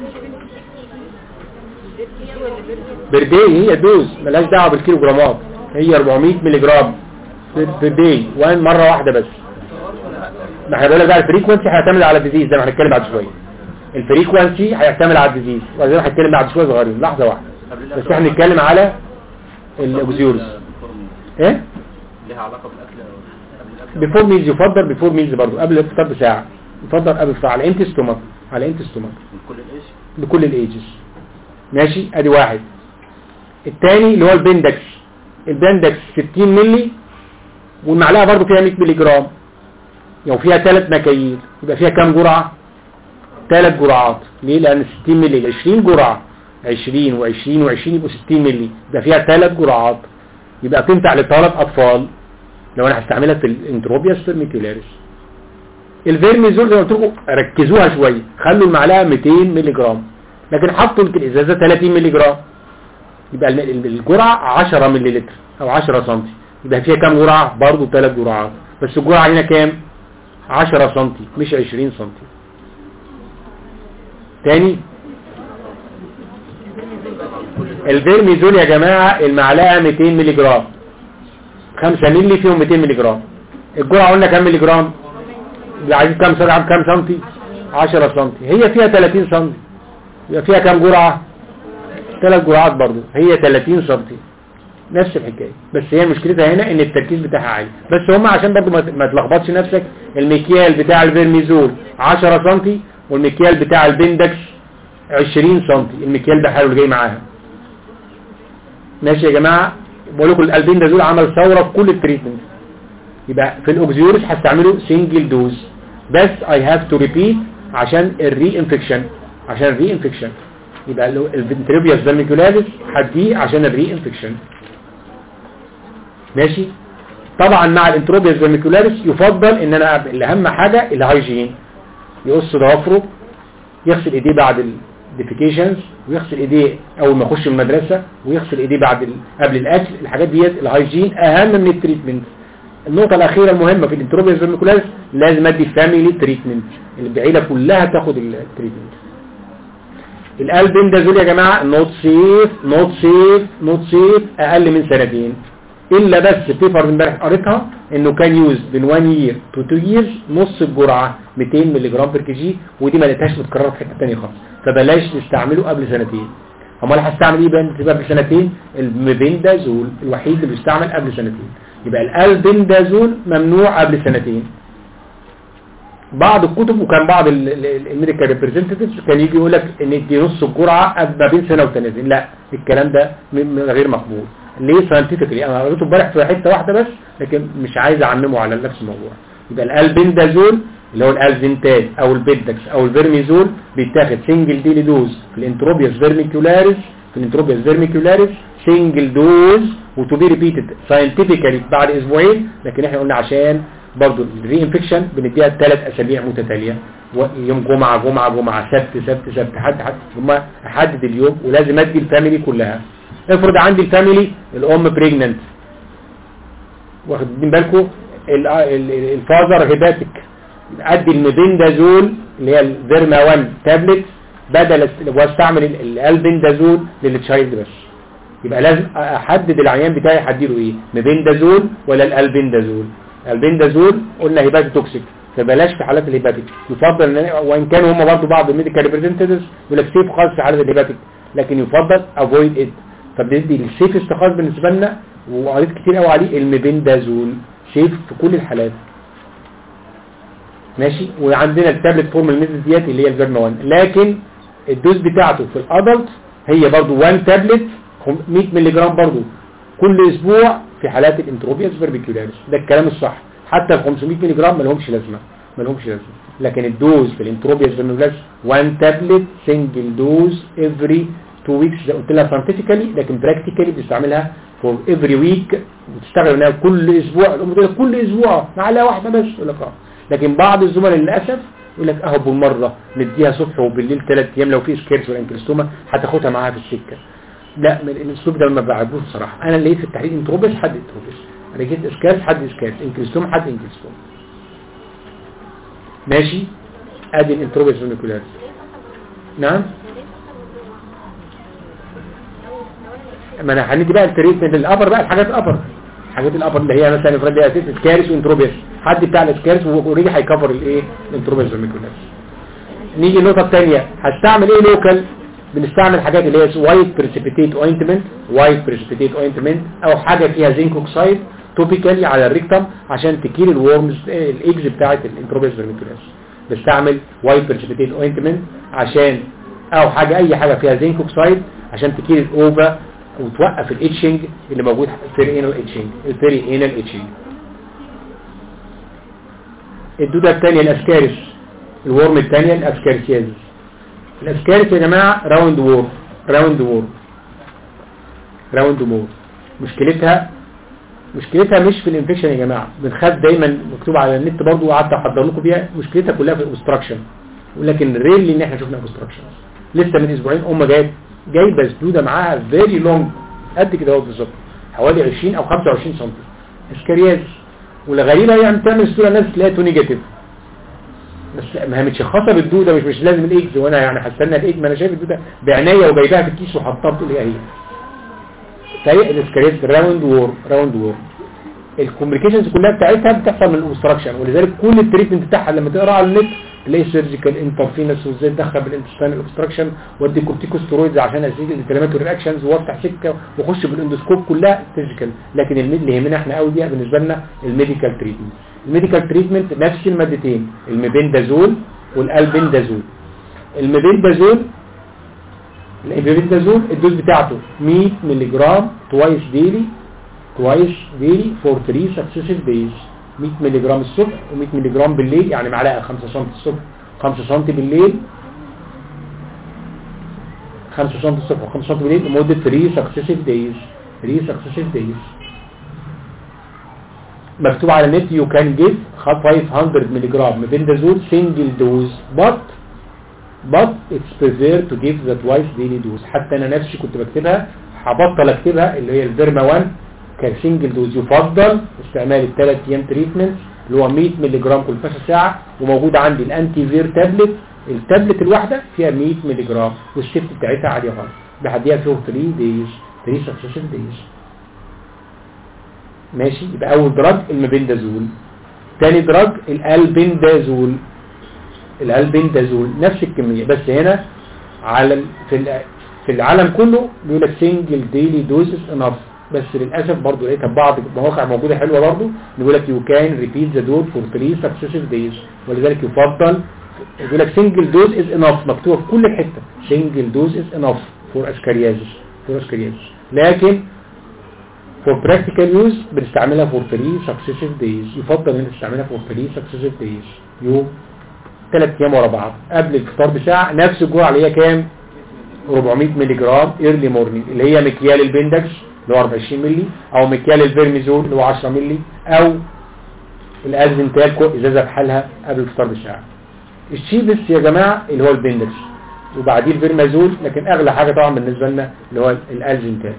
بردي هي دوز ملهاش دعوه بالكيلو جرامات هي 400 مللي جرام بردي وان مره واحده بس ما احنا بقول لك بقى الفريكونسي هيعتمد على الديزيز زي ما هنتكلم بعد شويه الفريكونسي هيعتمد على الديزيز وزي ما هنتكلم بعد شويه صغيرين لحظه واحده بس احنا بنتكلم على الاوكسيورز ايه ليها علاقة بالأكل قبل الأكل بيفور ميلز يفضل بيفور ميلز برضه قبل الفطار بساعه يفضل قبل الفطار على انت ستومك على انت ستومك من كل الإيش لكل الايجز ماشي ادي واحد الثاني اللي هو البندكس البندكس 60 مللي والمعلقه برضه فيها 100 مللي جرام لو فيها ثلاث مكاييل يبقى فيها كام جرعه ثلاث جرعات ليه لان 60 مللي 20 جرعه 20 و20 و20 يبقوا 60 مللي يبقى فيها ثلاث جرعات يبقى تنفع لثلاث اطفال لو انا هستعملها في الانتروبياس فيرميكولاريس الفيرميزول زي ما قلت لكم ركزوها شويه خلوا المعلقه 200 مللي جرام لكن حطوا في الازازه 30 مللي جرام يبقى الم- ال- الجرعة 10 ملي لتر او 10 سم يبقى فيها كام جرعة برضه 3 جرعات بس الجرعة هنا كام 10 سم مش 20 سم تاني الفيرميزول يا جماعة المعلقة 200 ملي جرام 5 ملي فيهم 200 ملي جرام الجرعة قلنا كام ملي جرام عايزين كام سرعة بكام سنتي 10 سنتي هي فيها 30 سنتي يبقى فيها كام جرعة ثلاث جرعات برضو هي 30 سنتي نفس الحكاية بس هي مشكلتها هنا ان التركيز بتاعها عالي بس هم عشان برضو ما ما تلخبطش نفسك المكيال بتاع الفيرميزول 10 سنتي والمكيال بتاع البندكس 20 سنتي المكيال بحاله اللي جاي معاها ماشي يا جماعة بقول لكم الالبندازول عمل ثورة في كل التريتمنت يبقى في الاوكسيوريس هستعمله سنجل دوز بس اي هاف تو ريبيت عشان الري انفكشن عشان الري انفكشن يبقى الفنتريبيوس فيرميكولاريس هديه عشان الري انفكشن ماشي طبعا مع الانتروبيوس فيرميكولاريس يفضل ان انا أعمل اهم حاجة الهايجين يقص ضوافره يغسل ايديه بعد الديفيكيشنز ويغسل ايديه اول ما يخش المدرسة ويغسل ايديه بعد ال... قبل الاكل الحاجات ديت الهايجين اهم من التريتمنت النقطة الأخيرة المهمة في الانتروبيوس فيرميكولاريس لازم ادي فاميلي تريتمنت العيلة كلها تاخد التريتمنت الالبندازول يا جماعة نوت سيف نوت سيف نوت سيف اقل من سنتين الا بس بيبر امبارح قريتها انه كان يوز من 1 يير تو 2 ييرز نص الجرعة 200 ملي جرام بير كي جي ودي ما لقيتهاش متكرره في حته ثانيه خالص فبلاش نستعمله قبل سنتين امال هستعمل ايه بقى قبل سنتين المبندازول الوحيد اللي بيستعمل قبل سنتين يبقى الالبندازول ممنوع قبل سنتين بعض الكتب وكان بعض الميديكال ريبريزنتيفز كان يجي يقول لك ان دي نص الجرعه قبل ما بين سنه وسنتين لا الكلام ده م- م- غير مقبول ليه ساينتفكلي انا قريته امبارح في حته واحده بس لكن مش عايز اعممه على نفس الموضوع يبقى الالبندازول اللي هو الالزنتاد او البيدكس او الفيرميزول بيتاخد سنجل ديلي دوز في الانتروبيوس فيرميكولاريس في الانتروبيوس فيرميكولاريس سنجل دوز وتو بي ريبيتد ساينتفكلي بعد اسبوعين لكن احنا قلنا عشان برضو الري انفكشن بنديها ثلاث اسابيع متتاليه يوم جمعه جمعه جمعه سبت سبت سبت حد حد ثم احدد اليوم ولازم ادي الفاميلي كلها افرض عندي الفاميلي الام بريجننت واخدين بالكم الفازر هيباتيك ادي المبندازول اللي هي الفيرما 1 تابلت بدل واستعمل الالبندازول للتشايلد بس يبقى لازم احدد العيان بتاعي هديله ايه مبندازول ولا الالبندازول البندازول قلنا هيباتيك توكسيك فبلاش في حالات الهيباتيك يفضل ان أنا- وان كانوا هم برضو بعض الميديكال ريبريزنتيفز يقول لك سيف خالص في حالات الهيباتيك لكن يفضل افويد ات فبندي السيف خالص بالنسبه لنا وقريت كتير قوي عليه المبندازول سيف في كل الحالات ماشي وعندنا التابلت فورم الميزز ديت اللي هي الفيرما 1 لكن الدوز بتاعته في الادلت هي برضو 1 تابلت 100 مللي جرام برضو كل اسبوع في حالات الانتروبياس فيربيكولاريس ده الكلام الصح حتى ال 500 مللي جرام ما لهمش لازمه ما لهمش لازمه لكن الدوز في الانتروبياس فيربيكولاريس 1 تابلت سنجل دوز افري 2 ويكس زي قلت لها ساينتفيكالي لكن براكتيكالي بتستعملها فور افري ويك بتشتغل انها كل اسبوع الام تقول لك كل اسبوع معلقه واحده بس يقول لك اه لكن بعض الزملاء للاسف يقول لك اهو بالمره نديها صبح وبالليل ثلاث ايام لو في سكيرس ولا انكريستوما هتاخدها معاها في السكه لا من الاسلوب ده ما بعجبوش بصراحه انا لقيت في التحليل انتروبيس حد انتروبيس انا جيت اسكاس حد اسكاس انكريستوم حد انكريستوم ماشي ادي الانتروبيس فينيكولاريس نعم ما انا هندي بقى التريتمنت الابر بقى الحاجات الابر الحاجات الابر اللي هي مثلا افراد ليها اساس اسكارس وانتروبيس حد بتاع الاسكارس واوريدي هيكفر الايه الانتروبيس فينيكولاريس نيجي النقطه الثانيه هستعمل ايه لوكال بنستعمل حاجات اللي هي وايت بريسيبيتيت اوينتمنت وايت بريسيبيتيت اوينتمنت او حاجه فيها زنك اوكسايد توبيكالي على الريكتم عشان تكيل الورمز الايجز بتاعه الانتروبيس فيرميكولاس بستعمل وايت بريسيبيتيت اوينتمنت عشان او حاجه اي حاجه فيها زنك اوكسايد عشان تكيل الاوفا وتوقف الاتشنج اللي موجود في الانال اتشنج البيري انال اتشنج الدوده الثانيه الاسكارس الورم الثانيه الاسكارسيازيس الاسكارس يا جماعه راوند وور راوند وور راوند وور مشكلتها مشكلتها مش في الانفكشن يا جماعه بنخاف دايما مكتوب على النت برضو وقعدت احضر لكم بيها مشكلتها كلها في الاوبستراكشن ولكن ريلي ان احنا شفنا اوبستراكشن لسه من اسبوعين ام جايه جايبه سدوده معاها فيري لونج قد كده اهو بالظبط حوالي 20 او 25 سم اسكارياز والغريبه هي يعني تعمل سدوده الناس تلاقيها نيجاتيف بس ما هي متشخصه بالدوده مش مش لازم الايدز وانا يعني هستنى الايد ما انا شايف الدوده بعينيا وجايباها في الكيس وحطها بتقول هي هي فهي الاسكارياز راوند وور راوند وور الكوميونيكيشنز كلها بتاعتها بتحصل من الاوبستراكشن ولذلك كل التريتمنت بتاعها لما تقرا على النت تلاقي سيرجيكال انترفينس وازاي تدخل بالانتستين اوبستراكشن وادي كورتيكوستيرويدز عشان ازيد الانفلاماتوري رياكشنز وافتح سكه واخش بالاندوسكوب كلها سيرجيكال لكن الميد اللي يهمنا احنا قوي دي بالنسبه لنا الميديكال تريتمنت الميديكال تريتمنت نفس المادتين الميبندازول والالبندازول الميبندازول الابيبندازول الدوز بتاعته 100 مللي جرام توايس ديلي توايس ديلي فور 3 سكسيسيف دايز 100 مللي جرام الصبح و100 مللي جرام بالليل يعني معلقه 5 سم الصبح 5 سم بالليل 5 سم الصبح و5 سم بالليل لمده 3 سكسيسيف دايز 3 سكسيسيف دايز مكتوب على النت يو كان جيف 500 مللي جرام ميبندازول سنجل دوز but but it's preferred to give the twice daily dose حتى انا نفسي كنت بكتبها هبطل اكتبها اللي هي الفيرما 1 كسنجل دوز يفضل استعمال الثلاث ايام تريتمنت اللي هو 100 مللي جرام كل 12 ساعه وموجود عندي الانتي فير تابلت التابلت الواحده فيها 100 مللي جرام والشيفت بتاعتها عاليه خالص بحديها فيه 3 دايز 3 سكسيشن دايز ماشي يبقى اول دراج المبندازول تاني دراج الالبندازول الالبندازول نفس الكميه بس هنا على ال- في ال- في العالم كله بيقول لك سنجل ديلي دوزز انف بس للاسف برضه لقيتها في بعض المواقع موجوده حلوه برضه بيقول لك يو كان ريبيت ذا دور فور 3 سكسيسيف دايز ولذلك يفضل يقول لك سنجل دوز از انف مكتوبه في كل حته سنجل دوز از انف فور اسكاريازيس فور اسكاريازيس لكن for practical use بنستعملها for 3 successive days يفضل ان نستعملها for 3 successive days يوم 3 ايام ورا بعض قبل الفطار بساعه نفس الجرعه اللي هي كام 400 مللي جرام ايرلي مورنينج اللي هي مكيال البندكس اللي هو 24 مللي او مكيال الفيرميزول اللي هو 10 مللي او الازنتال كو ازازه بحالها قبل الفطار بساعه الشيبس يا جماعه اللي هو البندكس وبعديه الفيرمازول لكن اغلى حاجه طبعا بالنسبه لنا اللي هو الازنتال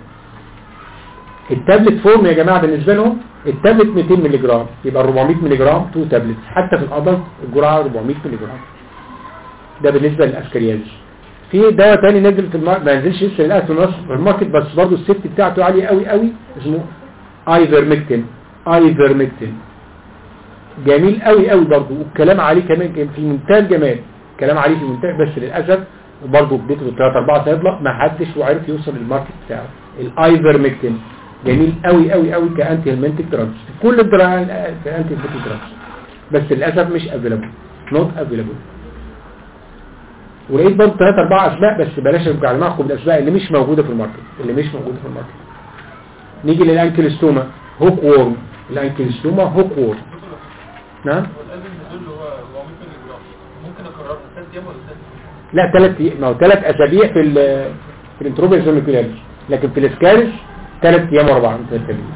التابلت فورم يا جماعة بالنسبة لهم التابلت 200 مللي جرام يبقى 400 مللي جرام 2 تابلت حتى في الأدلت الجرعة 400 مللي جرام ده بالنسبة للأسكرياز في دواء تاني نزل في الماركت ما نزلش لسه للأسف في الماركت- في الماركت بس برضه السيفت بتاعته عالية قوي قوي اسمه ايفرمكتين ايفرمكتين جميل قوي قوي برضه والكلام عليه كمان كان في منتهى الجمال كلام عليه في منتهى بس للأسف برضه اديته 3 4 صيدله ما حدش وعرف يوصل للماركت بتاعه الايفرمكتين جميل قوي قوي قوي كانتي هيلمنتك دراجز في كل الدراج في انتي هيلمنتك دراجز بس للاسف مش افيلابل نوت افيلابل ولقيت برضه ثلاث اربع اسماء بس بلاش ارجع معاكم بالاسماء اللي مش موجوده في الماركت اللي مش موجوده في الماركت نيجي للانكلستوما هوك وورم الانكلستوما هوك وورم نعم والقلب النزول اللي هو 400 مللي جرام ممكن اكررها ثلاث ايام ولا ثلاث لا ثلاث ما هو ثلاث اسابيع في ال في الانتروبيا زوميكولاريس لكن في الاسكاريس ثلاث ايام ورا بعض ثلاث اسابيع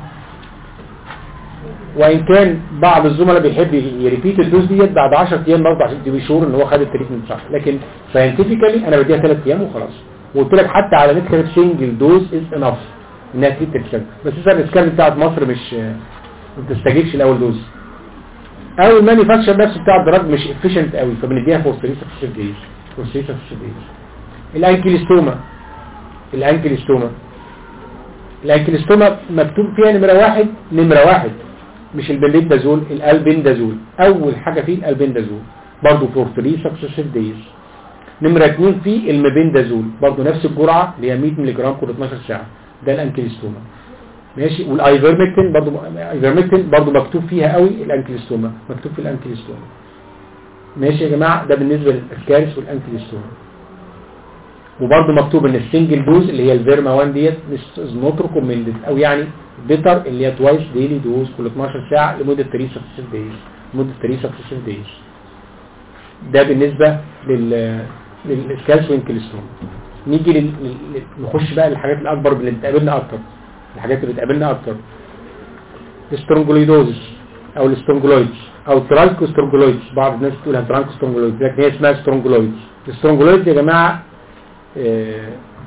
وان كان بعض الزملاء بيحب يريبيت الدوز ديت بعد 10 ايام برضه عشان تبقى شور ان هو خد التريتمنت صح لكن ساينتفيكالي انا بديها ثلاث ايام وخلاص وقلت لك حتى على نت كانت سنجل دوز از انف انها تريت السكان بس لسه الاسكان بتاعت مصر مش ما بتستجيبش الاول دوز او المانيفاكتشر نفسه بتاع الدراج مش افيشنت قوي فبنديها فور 3 سكسيف دايز فور 3 سكسيف دايز الانكيلستوما الانكيلستوما الانكيلستوما مكتوب فيها نمرة واحد نمرة واحد مش البندازول الالبندازول اول حاجة فيه الالبندازول برضو فور 3 سكسيف دايز نمرة اتنين فيه المبندازول برضو نفس الجرعة اللي هي 100 مللي جرام كل 12 ساعة ده الانكيلستوما ماشي والايفرمكتين برضو ايفرمكتين برضو مكتوب فيها قوي الانكيلستوما مكتوب في الانكيلستوما ماشي يا جماعة ده بالنسبة للاسكارس والانكيلستوما وبرضه مكتوب ان السنجل دوز اللي هي الفيرما 1 ديت مش نوت ريكومندد او يعني بيتر اللي هي توايس ديلي دوز كل 12 ساعه لمده 3 سكسيسيف دايز لمده 3 سكسيسيف دايز ده بالنسبه لل للسكالس وانكلستوم نيجي لل... لل- نخش بقى للحاجات الاكبر اللي بتقابلنا اكتر الحاجات اللي بتقابلنا اكتر السترونجوليدوز او السترونجولويدز او ترانكوسترونجولويدز بعض الناس بتقولها ترانكوسترونجولويدز لكن هي اسمها سترونجولويدز السترونجولويدز يا جماعه آه،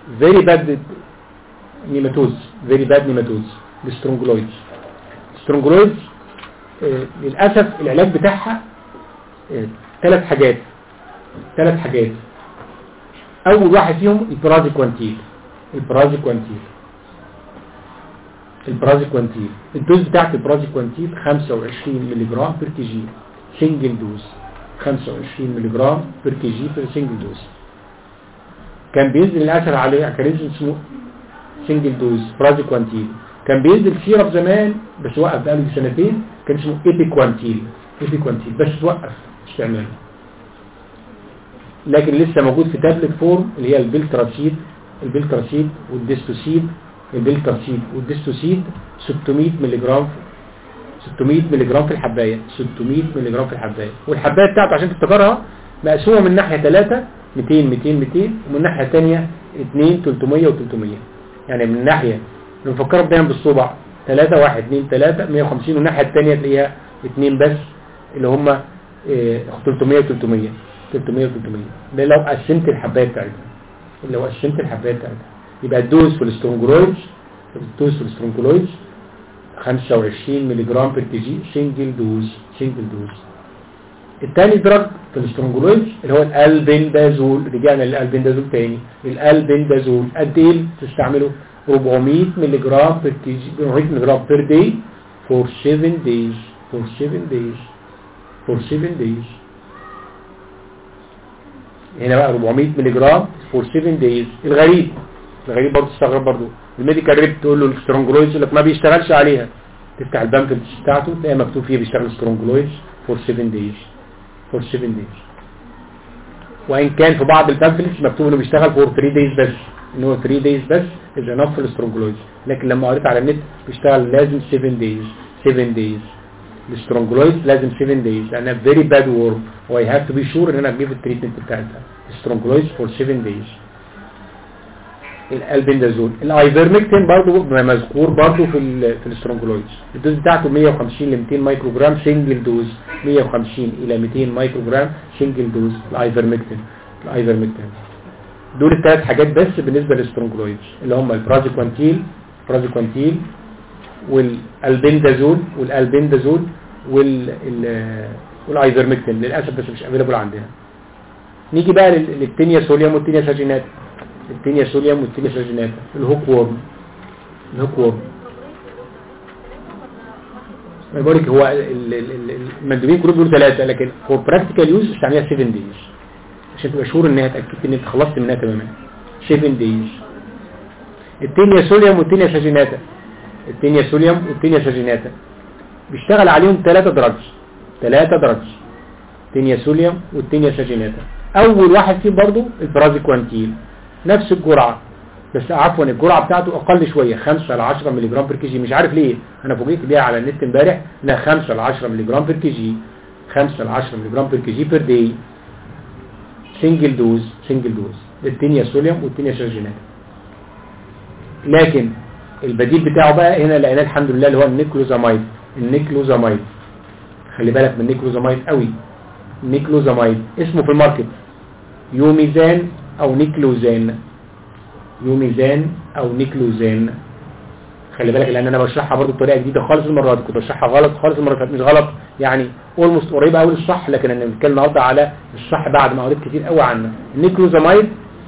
very bad nematodes very bad nematodes السترونجلويدز السترونجلويدز آه، للأسف العلاج بتاعها ثلاث حاجات ثلاث حاجات أول واحد فيهم البرازيكوانتيل البرازيكوانتيل البرازيكوانتيل الدوز بتاعت البرازيكوانتيل 25 ملي جرام بير كي جي سنجل دوز 25 ملي جرام بير كي جي بير سنجل دوز كان بينزل للأسف عليه كان ينزل اسمه سنجل دوز برازيكوانتيل كان بينزل سيرب زمان بس وقف بقاله سنتين كان اسمه ايبيكوانتيل ايبيكوانتيل بس وقف استعماله لكن لسه موجود في تابلت فورم اللي هي البلتراسيد البلتراسيد والديستوسيد البلتراسيد والديستوسيد 600 ملي جرام 600 ملي جرام في الحبايه 600 ملي جرام في الحبايه والحبايه بتاعته عشان تفتكرها مقسومه من ناحيه 3 200 200 200 ومن الناحيه الثانيه 2 300 و300 يعني من ناحيه بنفكرها دايما بالصبع 3 1 2 3 150 والناحيه الثانيه تلاقيها 2 بس اللي هم 300 و300 300 و300 ده لو قسمت الحبايه بتاعتها لو قسمت الحبايه بتاعتها يبقى الدوز في الاسترونجلويدز الدوز في الاسترونجلويدز 25 ملي جرام بير كي جي سنجل دوز سنجل دوز الثاني دراج في الاسترونجلويدز اللي هو الالبندازول رجعنا للالبندازول تاني الالبندازول قد ايه تستعمله 400 ملي جرام بير كي جي 400 ملي جرام بير داي فور 7 دايز فور 7 دايز فور 7 دايز هنا بقى 400 ملي جرام فور 7 دايز الغريب الغريب برضه تستغرب برضه الميديكال ريب تقول له السترونجلويدز يقول لك ما بيشتغلش عليها تفتح البامفلت بتاعته تلاقي مكتوب فيه بيشتغل سترونجلويدز فور 7 دايز فور 7 دايز وان كان في بعض البامفلتس مكتوب انه بيشتغل فور 3 دايز بس ان هو 3 دايز بس از انف في السترونجلويدز لكن لما قريت على النت بيشتغل لازم 7 دايز 7 دايز السترونجلويد لازم 7 دايز لانها فيري باد وورم واي هاف تو بي شور ان انا اجيب التريتمنت بتاعتها سترونجلويد فور 7 دايز الالبندازول الايفرمكتين برضو مذكور برضو في ال في السترونجلويدز الدوز بتاعته 150 ل 200 مايكرو جرام سنجل دوز 150 الى 200 مايكرو جرام سنجل دوز الايفرمكتين الايفرمكتين دول الثلاث حاجات بس بالنسبه للسترونجلويدز اللي هم البرازيكوانتيل برازيكوانتيل والالبندازول والالبندازول وال ال- والايفرمكتين للاسف بس مش افيلبل عندنا نيجي بقى لل- للتينيا سوليوم والتينيا ساجيناتا التينيا سوليوم والتينيا ساجيناتا الهوك وورم الهوك وورم ما بقول لك هو ال- ال- ال- المندوبين كلهم بيقولوا ثلاثه لكن فور براكتيكال يوز استعملها 7 دايز عشان تبقى شهور انها اتاكدت ان انت خلصت منها تماما 7 دايز التينيا سوليوم والتينيا ساجيناتا التينيا سوليوم والتينيا ساجيناتا بيشتغل عليهم ثلاثة دراجز ثلاثة دراجز تينيا سوليوم والتينيا ساجيناتا اول واحد فيهم برضو البرازيكوانتيل نفس الجرعة بس عفوا الجرعة بتاعته اقل شوية 5 ل 10 ملي جرام بير كي جي مش عارف ليه انا فوجئت بيها على النت امبارح انها 5 ل 10 ملي جرام بير كي جي 5 ل 10 ملي جرام بير كي جي بير داي سنجل دوز سنجل دوز التينيا سوليوم والتينيا ساجيناتا لكن البديل بتاعه بقى هنا لقيناه الحمد لله اللي هو النيكلوزامايد النيكلوزامايد خلي بالك من النيكلوزامايد قوي النيكلوزامايد اسمه في الماركت يوميزان او نيكلوزان يوميزان او نيكلوزان خلي بالك لان انا بشرحها برضو بطريقه جديده خالص المره دي كنت بشرحها غلط خالص المره اللي فاتت مش غلط يعني اولموست قريبه قوي للصح لكن انا بنتكلم النهارده على الصح بعد ما قريت كتير قوي عنه النيكلوزامايد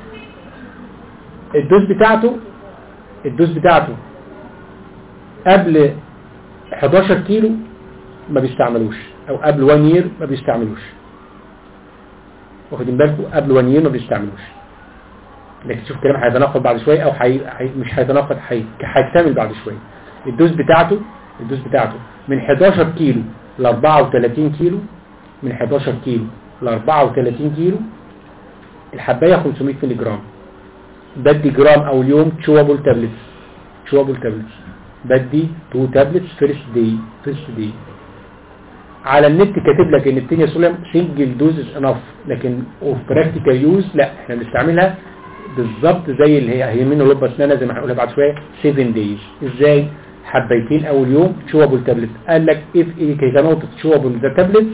الدوز بتاعته الدوز بتاعته قبل 11 كيلو ما بيستعملوش او قبل 1 يير ما بيستعملوش واخدين بالكم قبل 1 يير ما بيستعملوش لكن شوف كلام هيتناقض بعد شويه او حي... حي... مش هيتناقض حي... هيكتمل بعد شويه الدوز بتاعته الدوز بتاعته من 11 كيلو ل 34 كيلو من 11 كيلو ل 34 كيلو الحبايه 500 مللي جرام بدي جرام او اليوم تشوبل تابلتس تشوبل تابلتس بدي 2 تابلتس فيرست داي فيرست داي على النت كاتب لك ان التينيا سوليوم سنجل دوز از انف لكن اوف براكتيكال يوز لا احنا بنستعملها بالظبط زي اللي هي هي من لب اسنانه زي ما هنقولها بعد شويه 7 دايز ازاي حبيتين اول يوم تشوبل تابلت قال لك اف ايه كي كانوت تشوبل ذا تابلت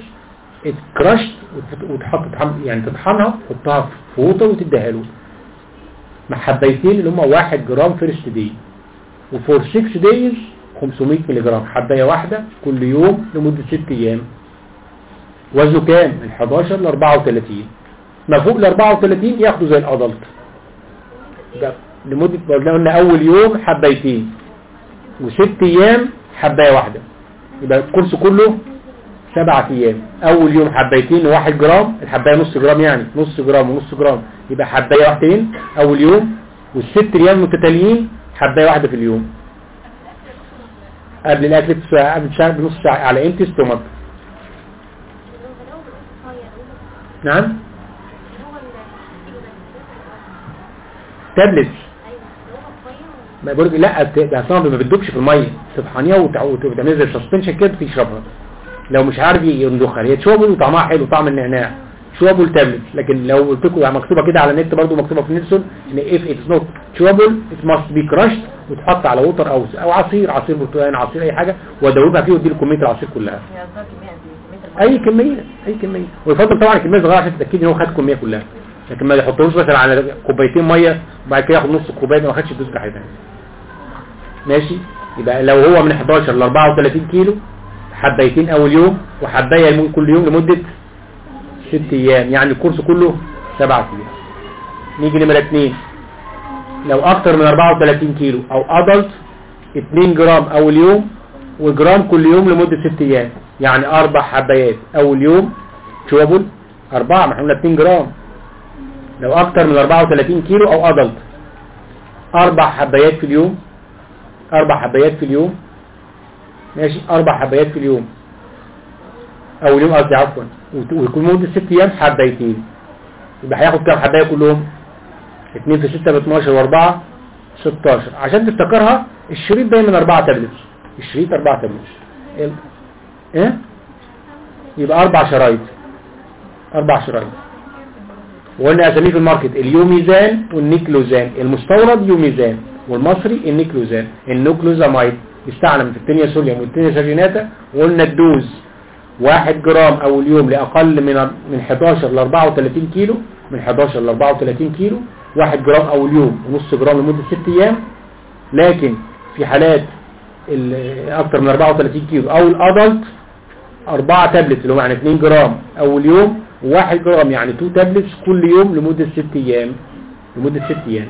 اتكرشت وتحط تحم- يعني تطحنها تحطها في فوطه وتديها له مع حبايتين اللي هم 1 جرام فيرست دي وفور 6 دايز 500 مللي جرام حبايه واحده كل يوم لمده 6 ايام وزنه كام من 11 ل 34 ما فوق ال 34 ياخدوا زي الادلت ده لمده قلنا قلنا اول يوم حبايتين وست ايام حبايه واحده يبقى الكورس كله سبعة ايام اول يوم حبايتين وواحد جرام الحبايه نص جرام يعني نص جرام ونص جرام يبقى حبايه واحدين اول يوم والست ايام متتاليين حبايه واحده في اليوم قبل الاكل بساعة قبل الشهر بنص ساعه على امتي ستومك نعم تابلت ما بقول لا بت- ده اصلا ما بتدوبش في الميه تطحنيها وتع- وت- وتعملها زي السسبنشن كده تشربها لو مش عارف يندخها هي تشوبل وطعمها حلو طعم النعناع شوبل تابلت لكن لو قلت لكم يعني مكتوبه كده على النت برضو مكتوبه في نيلسون ان اف اتس نوت شوبل ات ماست بي كراشد وتحط على ووتر او او عصير عصير برتقال عصير اي حاجه وادوبها فيه وادي لكم كميه العصير كلها هي قصدها كمية قد ايه؟ كمية المية؟ اي كميه اي كميه ويفضل طبعا الكميه صغيره عشان تتاكد ان هو خد الكميه كلها لكن ما يحطوش مثلا على كوبايتين ميه وبعد كده ياخد نص الكوبايه ده ما خدش الدوز بتاعتها ماشي يبقى لو هو من 11 ل 34 كيلو حبايتين اول يوم وحبايه يمو- كل يوم لمده 6 ايام يعني الكورس كله 7 ايام نيجي نمره 2 لو اكتر من 34 كيلو او ادلت 2 جرام اول يوم وجرام كل يوم لمدة 6 ايام يعني اربع حبايات اول يوم شوبل اربعة ما احنا قلنا 2 جرام لو اكتر من 34 كيلو او ادلت اربع حبايات في اليوم اربع حبايات في اليوم ماشي اربع حبايات في اليوم اول يوم قصدي عفوا وت- ويكون مدة 6 ايام حبايتين يبقى هياخد كام حبايه كلهم 2 في 6 ب 12 و4 16 عشان تفتكرها الشريط دايما 4 تابلتس الشريط 4 تابلتس ال- ايه يبقى اربع شرايط اربع شرايط وقلنا اساميه في الماركت اليوميزان والنيكلوزان المستورد يوميزان والمصري النيكلوزان النوكلوزامايد بيستعلم في التنيا سوليوم والتنيا ساجيناتا وقلنا الدوز واحد جرام اول يوم لاقل من من 11 ل 34 كيلو من 11 ل 34 كيلو واحد جرام اول يوم ونص جرام لمدة 6 ايام لكن في حالات ال- اكتر من 34 كيلو او الادلت أربعة تابلت اللي هم يعني 2 جرام أول يوم وواحد جرام يعني 2 تابلتس كل يوم لمدة 6 أيام لمدة 6 أيام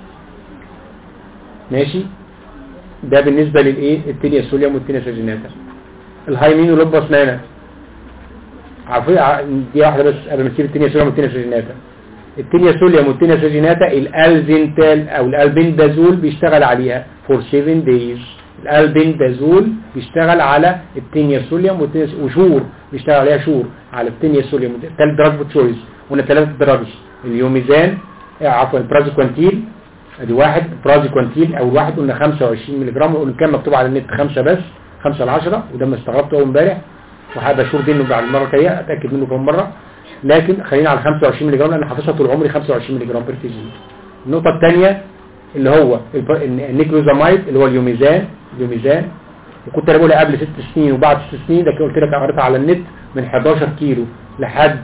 ماشي ده بالنسبة للإيه التينيا سوليوم والتينيا ساجيناتا الهايمين ولوباس نانا عارفين ع- دي واحدة بس قبل ما نسيب التينيا سوليوم والتينيا ساجيناتا التينيا سوليوم والتينيا ساجيناتا الالزنتال او الالبندازول بيشتغل عليها for 7 days الالبندازول بيشتغل على التينيا سوليوم والتينيا وشور بيشتغل عليها شور على التينيا سوليوم ثالث دراج تشويس قلنا ثلاث دراجز اليوميزان آه، عفوا البرازيكوانتيل ادي واحد برازيكوانتيل او واحد قلنا 25 مللي جرام وقلنا كان مكتوب على النت خمسة بس 5 ل 10 وده ما استغربته اول امبارح وهبقى شور دي انه بعد المره الجايه اتاكد منه كم مره لكن خلينا على 25 مللي جرام لان حافظها طول عمري 25 مللي جرام بير كيجي النقطه الثانيه اللي هو الب- النيكلوزامايد اللي هو اليوميزان اليوميزان وكنت انا بقولها قبل ست سنين وبعد ست سنين لكن قلت لك قريتها على النت من 11 كيلو لحد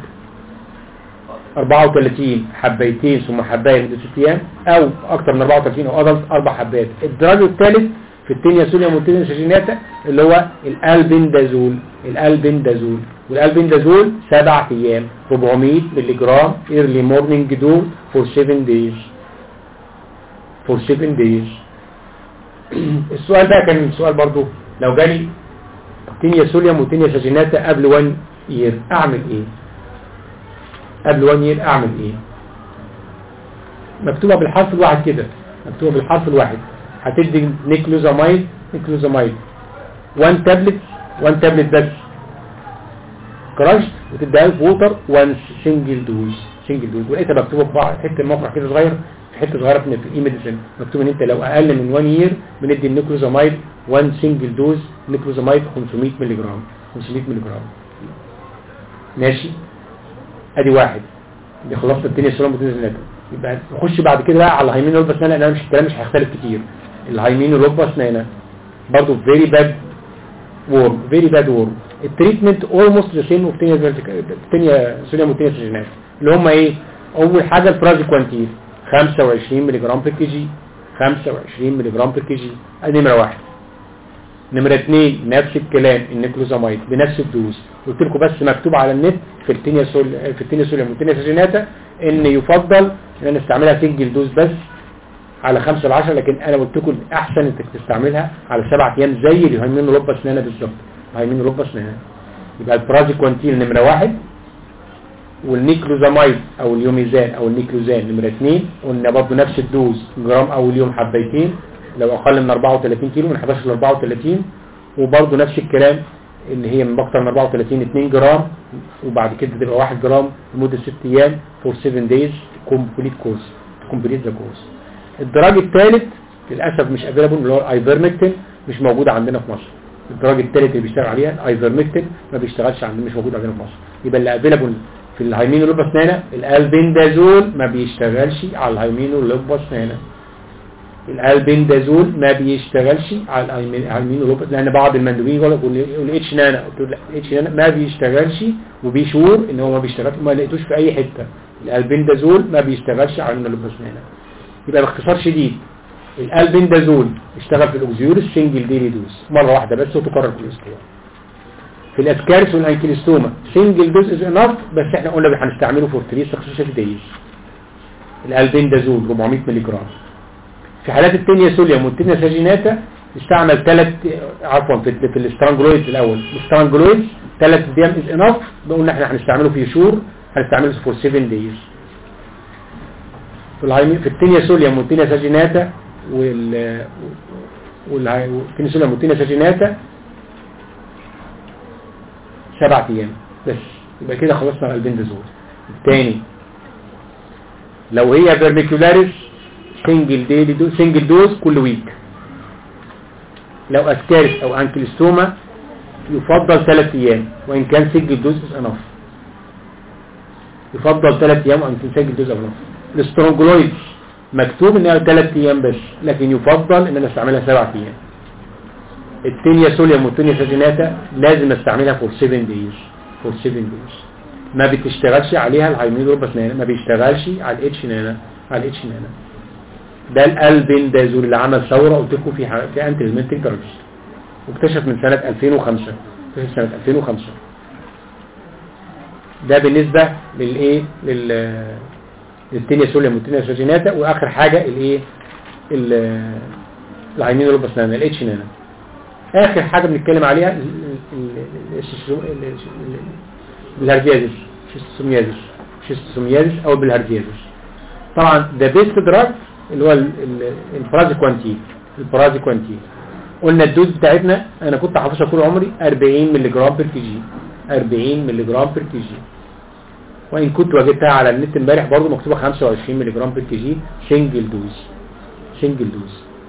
34 حبايتين ثم حبايه لمده 6 ايام او اكثر من 34 او ادلت اربع حبات الدرجه الثالث في التينيا سوليوم والتينيا ساجيناتا اللي هو الالبندازول الالبندازول والالبندازول سبع ايام 400 مللي جرام ايرلي مورنينج دول فور 7 دايز فور 7 دايز السؤال بقى كان السؤال برضو لو جالي تينيا سوليوم وتينيا ساجيناتا قبل 1 يير اعمل ايه قبل 1 يير اعمل ايه مكتوبة بالحرف الواحد كده مكتوبة بالحرف الواحد هتدي نيكلوزامايد نيكلوزامايد 1 تابلت 1 تابلت بس كراشت وتديها له في ووتر 1 سنجل دوز سنجل دوز ولقيتها مكتوبه في بعض حته موقع كده صغير في حته صغيره في الاي ميديسن مكتوب ان انت لو اقل من 1 يير بندي النيكلوزامايد 1 سنجل دوز نيكلوزامايد 500 مللي جرام 500 مللي جرام ماشي ادي واحد دي خلصت الدنيا السلام والدنيا يبقى نخش بعد كده بقى على الهايمين والركبه اسنان انا مش الكلام مش هيختلف كتير الهايمين والركبه اسنان برضه فيري باد وورم فيري باد وورم التريتمنت اولموست ذا سيم والتانية التانية سوليوم والتانية سجينات اللي هم ايه اول حاجه البرازيكوانتين 25 ملي جرام بر كي جي 25 ملي جرام بر كي جي ادي نمره واحد نمرة اتنين نفس الكلام النيكلوزامايد بنفس الدوز قلت لكم بس مكتوب على النت في التينيا سول في التينيا سوليوم والتينيا ساجيناتا ان يفضل ان انا استعملها سنجل دوز بس على 5 ل 10 لكن انا قلت لكم احسن انك تستعملها على 7 ايام زي الهيمين روبا سنانا بالظبط الهيمين روبا سنانا يبقى البرازيكوانتين نمرة واحد والنيكلوزامايد او اليوميزان او النيكلوزان نمرة اتنين قلنا برضه نفس الدوز جرام اول يوم حبيتين لو اقل من 34 كيلو من 11 ل 34 وبرضه نفس الكلام اللي هي من اكتر من 34 2 جرام وبعد كده تبقى 1 جرام لمده 6 ايام فور 7 دايز كومبليت كورس كومبليت ذا كورس الدرج الثالث للاسف مش افيلابل اللي هو الايفرمكتين مش موجود عندنا في مصر الدرج الثالث اللي بيشتغل عليها الايفرمكتين ما بيشتغلش عندنا مش موجود عندنا في مصر يبقى اللي افيلابل في الهيمينو لوبا اسنانا الالبندازول ما بيشتغلش على الهيمينو لوبا اسنانا الالبندازول ما بيشتغلش على الهيمينو لوبا لان بعض المندوبين يقول لك الاتش نانا قلت له لا الاتش نانا ما بيشتغلش وبيشور ان هو ما بيشتغلش ما لقيتوش في اي حته الالبندازول ما بيشتغلش على الهيمينو لوبا اسنانا يبقى باختصار شديد الالبندازول اشتغل في الاوكزيورس سنجل ديلي دوز مره واحده بس وتكرر كل اسبوع في الاسكارس والانكيلستوما سنجل دوز از انف بس احنا قلنا هنستعمله فور 3 سكسيسيف دايز الالبندازول 400 ملي جرام في حالات التينيا سوليوم والتينيا ساجيناتا استعمل ثلاث عفوا في, في الاسترانجلويد الاول الاسترانجلويد ثلاث ايام از انف قلنا احنا هنستعمله في شهور هنستعمله فور 7 دايز في الهايمي في التينيا سوليوم والتينيا ساجيناتا وال والتينيا سوليوم والتينيا ساجيناتا سبعة ايام بس يبقى كده خلصنا البندازول الثاني لو هي فيرميكولاريس سنجل ديلي دو سنجل دوز كل ويك لو اسكارس او انكلستوما يفضل ثلاث ايام وان كان سنجل دوز از انف يفضل ثلاث ايام وان كان سنجل دوز انف الاسترونجلويد مكتوب انها ثلاث ايام بس لكن يفضل ان انا استعملها سبعة ايام التينيا سوليوم والتينيا ساجيناتا لازم استعملها فور 7 دايز فور 7 دايز ما بتشتغلش عليها الهايميدو بس نانا ما بيشتغلش على الاتش نانا على الاتش نانا ده الالبندازول اللي عمل ثوره قلت لكم في ح- في انتي ريزمنتيك دراجز واكتشف من سنه 2005 اكتشف سنه 2005 ده بالنسبه للايه لل للتينيا سوليوم والتينيا ساجيناتا واخر حاجه الايه ال- الهايميدو بس نانا الاتش نانا اخر حاجة بنتكلم عليها ال- ال- ال- ال- الهرجيازس شيستوميازس شيستوميازس او بالهرجيازس طبعا ده بيست دراج اللي هو ال- ال- البرازيكوانتين البرازيكوانتين قلنا الدوز بتاعتنا انا كنت حافظها طول عمري 40 مللي جرام بير كي جي 40 مللي جرام بير كي جي وان كنت وجدتها على النت امبارح برضه مكتوبه 25 مللي جرام بير كي جي سنجل دوز سنجل دوز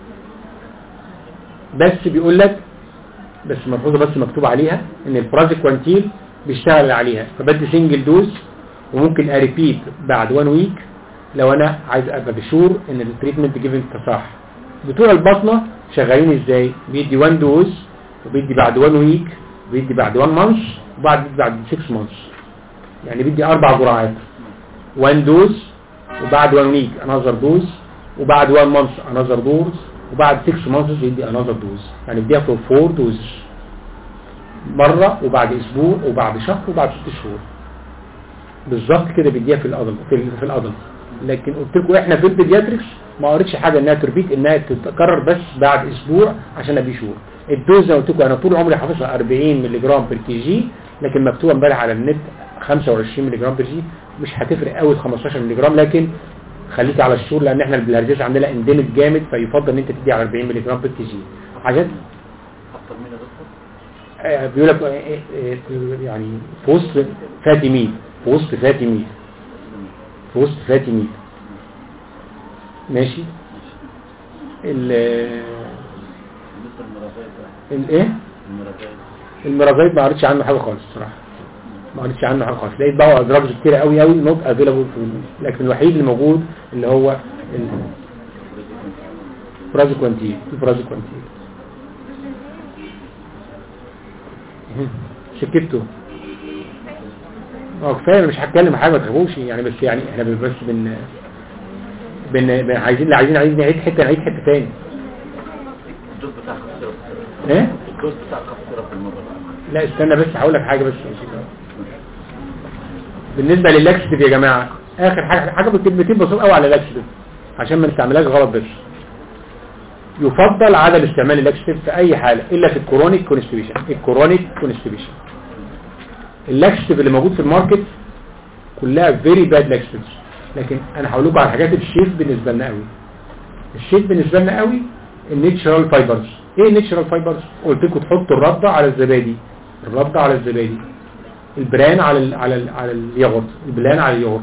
بس بيقول لك بس ملحوظه بس مكتوب عليها ان البرازيكوانتين بيشتغل عليها فبدي سنجل دوز وممكن اريبيت بعد 1 ويك لو انا عايز ابقى بشور ان التريتمنت جيفن صح بتوع البطنه شغالين ازاي بيدي 1 دوز وبيدي بعد 1 ويك وبيدي بعد 1 مانث وبعد بعد 6 مانث يعني بيدي اربع جرعات 1 دوز وبعد 1 ويك انذر دوز وبعد 1 مانث انذر دوز وبعد 6 مانثs يدي انذر دوز يعني بيديها في 4 دوز مرة وبعد اسبوع وبعد شهر وبعد 6 شهور بالظبط كده بيديها في الادلت في, ال- في الادلت لكن قلت لكم احنا في البيدياتريكس ما قريتش حاجه انها تربيت انها تتكرر بس بعد اسبوع عشان ابي شهور الدوز زي ما قلت لكم انا طول عمري حافظها 40 مللي جرام بير كي جي لكن مكتوبه امبارح على النت 25 مللي جرام بير جي مش هتفرق قوي ال 15 مللي جرام لكن خليك على الشهور لان احنا البلهارزيز عندنا اندمج جامد فيفضل ان انت تدي على 40 مللي جرام بير كي جي عشان اكتر من يا دكتور آه، بيقول لك آه، آه، يعني في وسط فاتي ميل في وسط فاتي ميل في وسط فاتي ميل ماشي ال بالنسبه للمرافقات بقى الايه المرافقات المرافقات ما قريتش عنه حاجه خالص الصراحه ما قريتش عنه حاجه خالص لقيت بقى ادراج كتير قوي قوي نوت افيلابل لكن الوحيد اللي موجود اللي هو البرازيكوانتين البرازيكوانتين سكتوا اه كفايه أنا مش هتكلم حاجه ما تخافوش يعني بس يعني احنا بس بن بن... بن... عايزين عايزين عايزين نعيد حته نعيد حته تاني الدوز بتاع كفترة ايه الدوز بتاع كفترة في المرة لا استنى بس هقول لك حاجه بس بالنسبه للاكسيتيف يا جماعه اخر حاجه حاجه بكلمتين بسيط قوي على الاكسيتيف عشان ما نستعملهاش غلط بس يفضل عدم استعمال الاكسيتيف في اي حاله الا في الكرونيك كونستيبيشن الكرونيك كونستيبيشن اللاكسيتيف اللي موجود في الماركت كلها فيري باد لاكسيتيفز لكن انا هقول لكم على حاجات الشيف بالنسبه لنا قوي الشيف بالنسبه لنا قوي النيتشرال فايبرز ايه النيتشرال فايبرز قلت لكم تحطوا الرده على الزبادي الرده على الزبادي البران على ال على ال على اليogurt البلان على اليogurt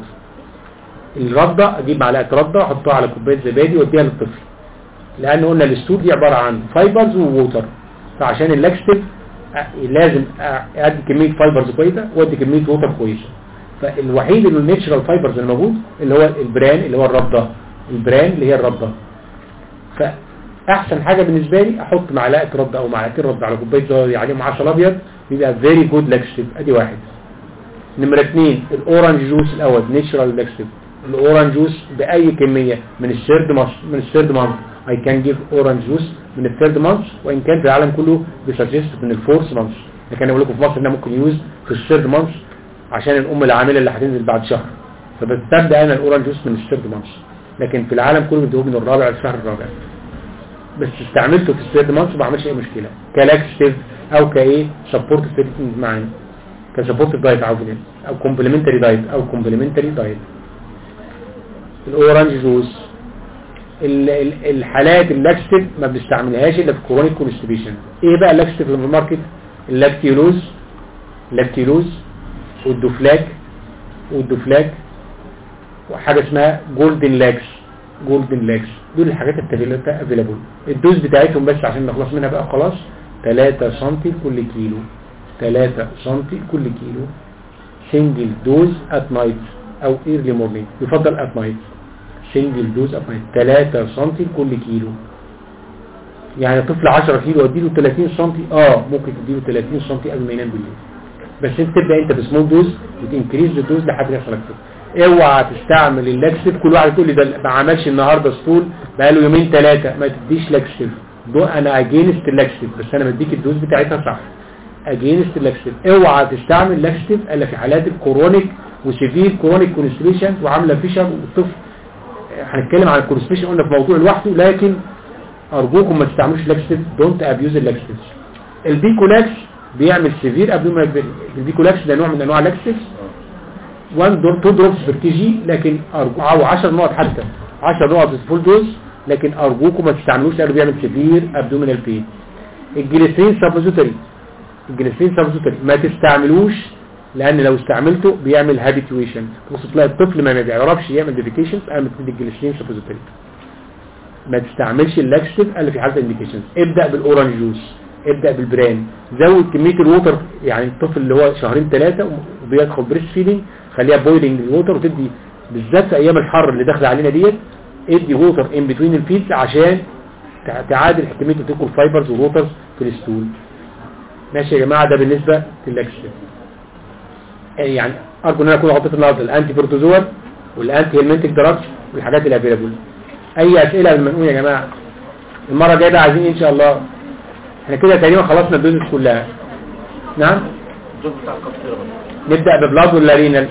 الرده اجيب معلقه رده احطها على كوبايه زبادي واديها للطفل لان قلنا الستول دي عباره عن فايبرز وووتر فعشان اللاكستيف أ- لازم أ- ادي كميه فايبرز كويسه وادي كميه ووتر كويسه فالوحيد اللي الناتشرال فايبرز اللي موجود اللي هو البران اللي هو الرده البران اللي هي الرده فاحسن حاجه بالنسبه لي احط معلقه رده او معلقتين رده على كوبايه زبادي عليهم عسل ابيض بيبقى فيري جود لاكستيف ادي واحد نمرة اثنين الاورنج جوس الاول نيتشرال لاكستيف الاورنج جوس باي كمية من الثيرد مانث من الثيرد مانث اي كان جيف اورنج جوس من الثيرد مانث وان كان في العالم كله بيسجست من الفورث مانث لكن انا بقول لكم في مصر انها ممكن يوز في الثيرد مانث عشان الام العامله اللي هتنزل بعد شهر فبستبدا انا الاورنج جوس من الثيرد مانث لكن في العالم كله بيدوه من الرابع للشهر الرابع بس استعملته في الثيرد مانث ما بعملش اي مشكله كلاكستيف او كايه سبورت تريتمنت معانا كسبورت دايت عاوزين او كومبلمنتري دايت او كومبلمنتري دايت الاورنج جوس ال- ال- الحالات اللاكستيف ما بنستعملهاش الا في كرونيك كونستيبيشن ايه بقى اللاكستيف اللي في الماركت اللاكتيلوز اللاكتيلوز والدوفلاك والدوفلاك وحاجه اسمها جولدن لاكس جولدن لاكس دول الحاجات الثلاثه افيلابل الدوز بتاعتهم بس عشان نخلص منها بقى خلاص 3 سم كل كيلو 3 سم كل كيلو سنجل دوز ات نايت او ايرلي مورنينج يفضل ات نايت سنجل دوز ات نايت 3 سم كل كيلو يعني طفل 10 كيلو اديله 30 سم اه ممكن تديله 30 سم قبل ما ينام بالليل بس انت تبدا انت بسمول دوز وتنكريز الدوز لحد ما يحصل اكتر اوعى تستعمل اللاكسيف كل واحد يقول لي ده ما عملش النهارده ستول بقاله يومين ثلاثه ما تديش لاكسيف دو انا اجينست اللاكسيف بس انا بديك الدوز بتاعتها صح اجينست اللاكسيف اوعى تستعمل لاكسيف الا في حالات الكرونيك وسيفير كرونيك كونستريشن وعامله فيشر والطفل هنتكلم عن الكونستريشن قلنا في موضوع لوحده لكن ارجوكم ما تستعملوش لاكسيف دونت ابيوز اللاكسيف البيكولاكس بيعمل سيفير ابدومينال البيكولاكس ده نوع من انواع اللاكسيف 1 دور 2 دروبس بير كي جي لكن ارجو او 10 نقط حتى 10 نقط فول دوز لكن ارجوكم ما تستعملوش لانه بيعمل سيفير ابدومينال بين الجليسرين سبوزيتوري الجليسرين سبوزيتوري ما تستعملوش لان لو استعملته بيعمل هابيتويشن بص تلاقي الطفل ما بيعرفش يعمل ديفيكيشن قام تدي الجليسرين سبوزيتوري ما تستعملش اللاكستيف الا في حاله انديكيشنز ابدا بالاورنج جوس ابدا بالبران زود كميه الووتر يعني الطفل اللي هو شهرين ثلاثه وبيدخل بريست فيدنج خليها بويلنج الووتر وتدي بالذات في ايام الحر اللي داخله علينا ديت ادي ووتر ان بتوين الفيدز عشان تع- تعادل كميه التيكول فايبرز والووترز في الستول ماشي يا جماعه ده بالنسبه للاكستيف يعني ارجو ان انا اكون غطيت النهارده الانتي بروتوزوال والانتي هيلمنتك دراجز والحاجات اللي افيلابل اي اسئله قبل ما نقول يا جماعه المره الجايه بقى عايزين ان شاء الله احنا كده تقريبا خلصنا الدوزز كلها نعم الدوز بتاع كفترة بس نبدا ببلاد ولا رينال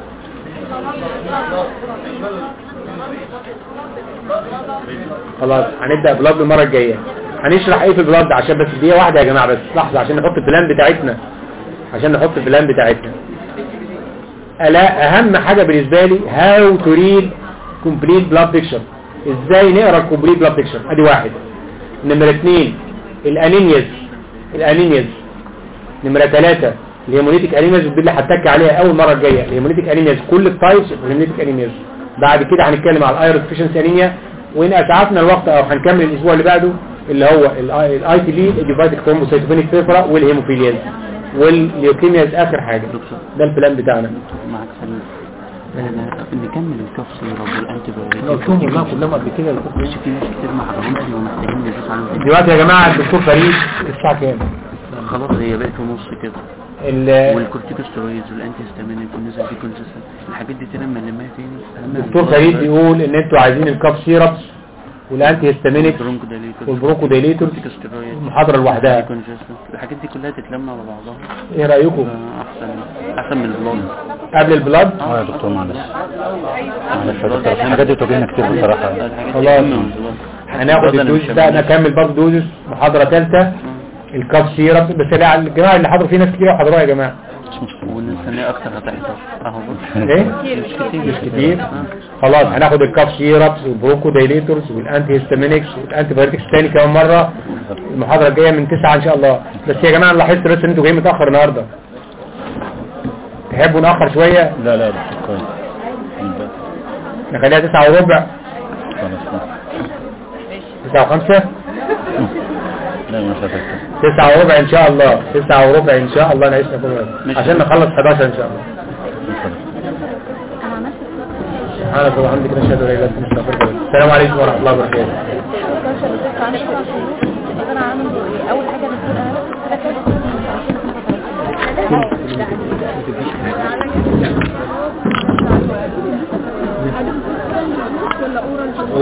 خلاص هنبدا بلاد المره الجايه هنشرح ايه في البلاد عشان بس دقيقه واحده يا جماعه بس لحظه عشان نحط البلان بتاعتنا عشان نحط البلان بتاعتنا الا اهم حاجه بالنسبه لي هاو تو ريد كومبليت بلاد بيكتشر ازاي نقرا الكومبليت بلاد بيكتشر ادي واحد نمره اثنين الانيمياز الانيمياز نمرة ثلاثة الهيموليتيك انيمياز ودي اللي هتك عليها اول مرة الجاية الهيموليتيك انيمياز كل التايبس الهيموليتيك انيمياز بعد كده هنتكلم على الايرون ديفيشنسي انيميا وان اسعفنا الوقت او هنكمل الاسبوع اللي بعده اللي هو الاي تي بي الديفايتك ثرومبوسيتوبينيك فيفرا والهيموفيلياز والليوكيمياز اخر حاجة ده البلان بتاعنا معك سلام نكمل الكف سيراب والانتي قلتهم والله كلهم قبل كده بس في ناس كتير ما حضرهمش ومحتاجين ندرس عنهم دلوقتي يا جماعة الدكتور فريد الساعة كام؟ خلاص هي بقت ونص كده ال- والكورتيكوستيرويدز والانتي هيستامينيك والنزل دي كونجستنت الحاجات دي تاني نلمها تاني أهمها الدكتور فريد بيقول ان انتوا عايزين الكاب سيربس والانتي هيستامينيك برونكو دايليتور والبروكو دايليتور كورتيكوستيرويد المحاضرة لوحدها كونجستنت الحاجات دي كلها تتلم على بعضها ايه رأيكم آه، احسن احسن من البلاد قبل البلاد اه يا دكتور معلش معلش يا دكتور عشان الحاجات دي بتواجهنا كتير بصراحة الحاجات دي خلاص. أهم من البلاد. حتى هناخد البلاد أنا الدوز مش ده شامل. نكمل برضه دوزز محاضرة ثالثة الكاب سيربس بس لا الجماعة اللي حضروا فيه ناس كتير حضروها يا جماعة والنسانية اكتر هتحصل اهو بص ايه مش كتير خلاص هناخد الكاف سيربس والبروكو دايليتورز والانتي هيستامينكس والانتي بايوتكس تاني كمان مرة المحاضرة الجاية من 9 ان شاء الله بس يا جماعة انا لاحظت بس ان انتوا جايين متأخر النهاردة تحبوا نأخر شوية لا لا يا دكتور كويس نبدأ. نخليها 9 وربع خلاص 9 و5 لا مش هتكتب 9 وربع ان شاء الله 9 وربع ان شاء الله نعيش ماشي. عشان نخلص 11 ان شاء الله انا عملت سبحانك اللهم وبحمدك نشهد ان لا اله الا انت نستغفرك ونتوب إليك. السلام عليكم ورحمة الله وبركاته انا عامل ايه اول حاجه بتقولها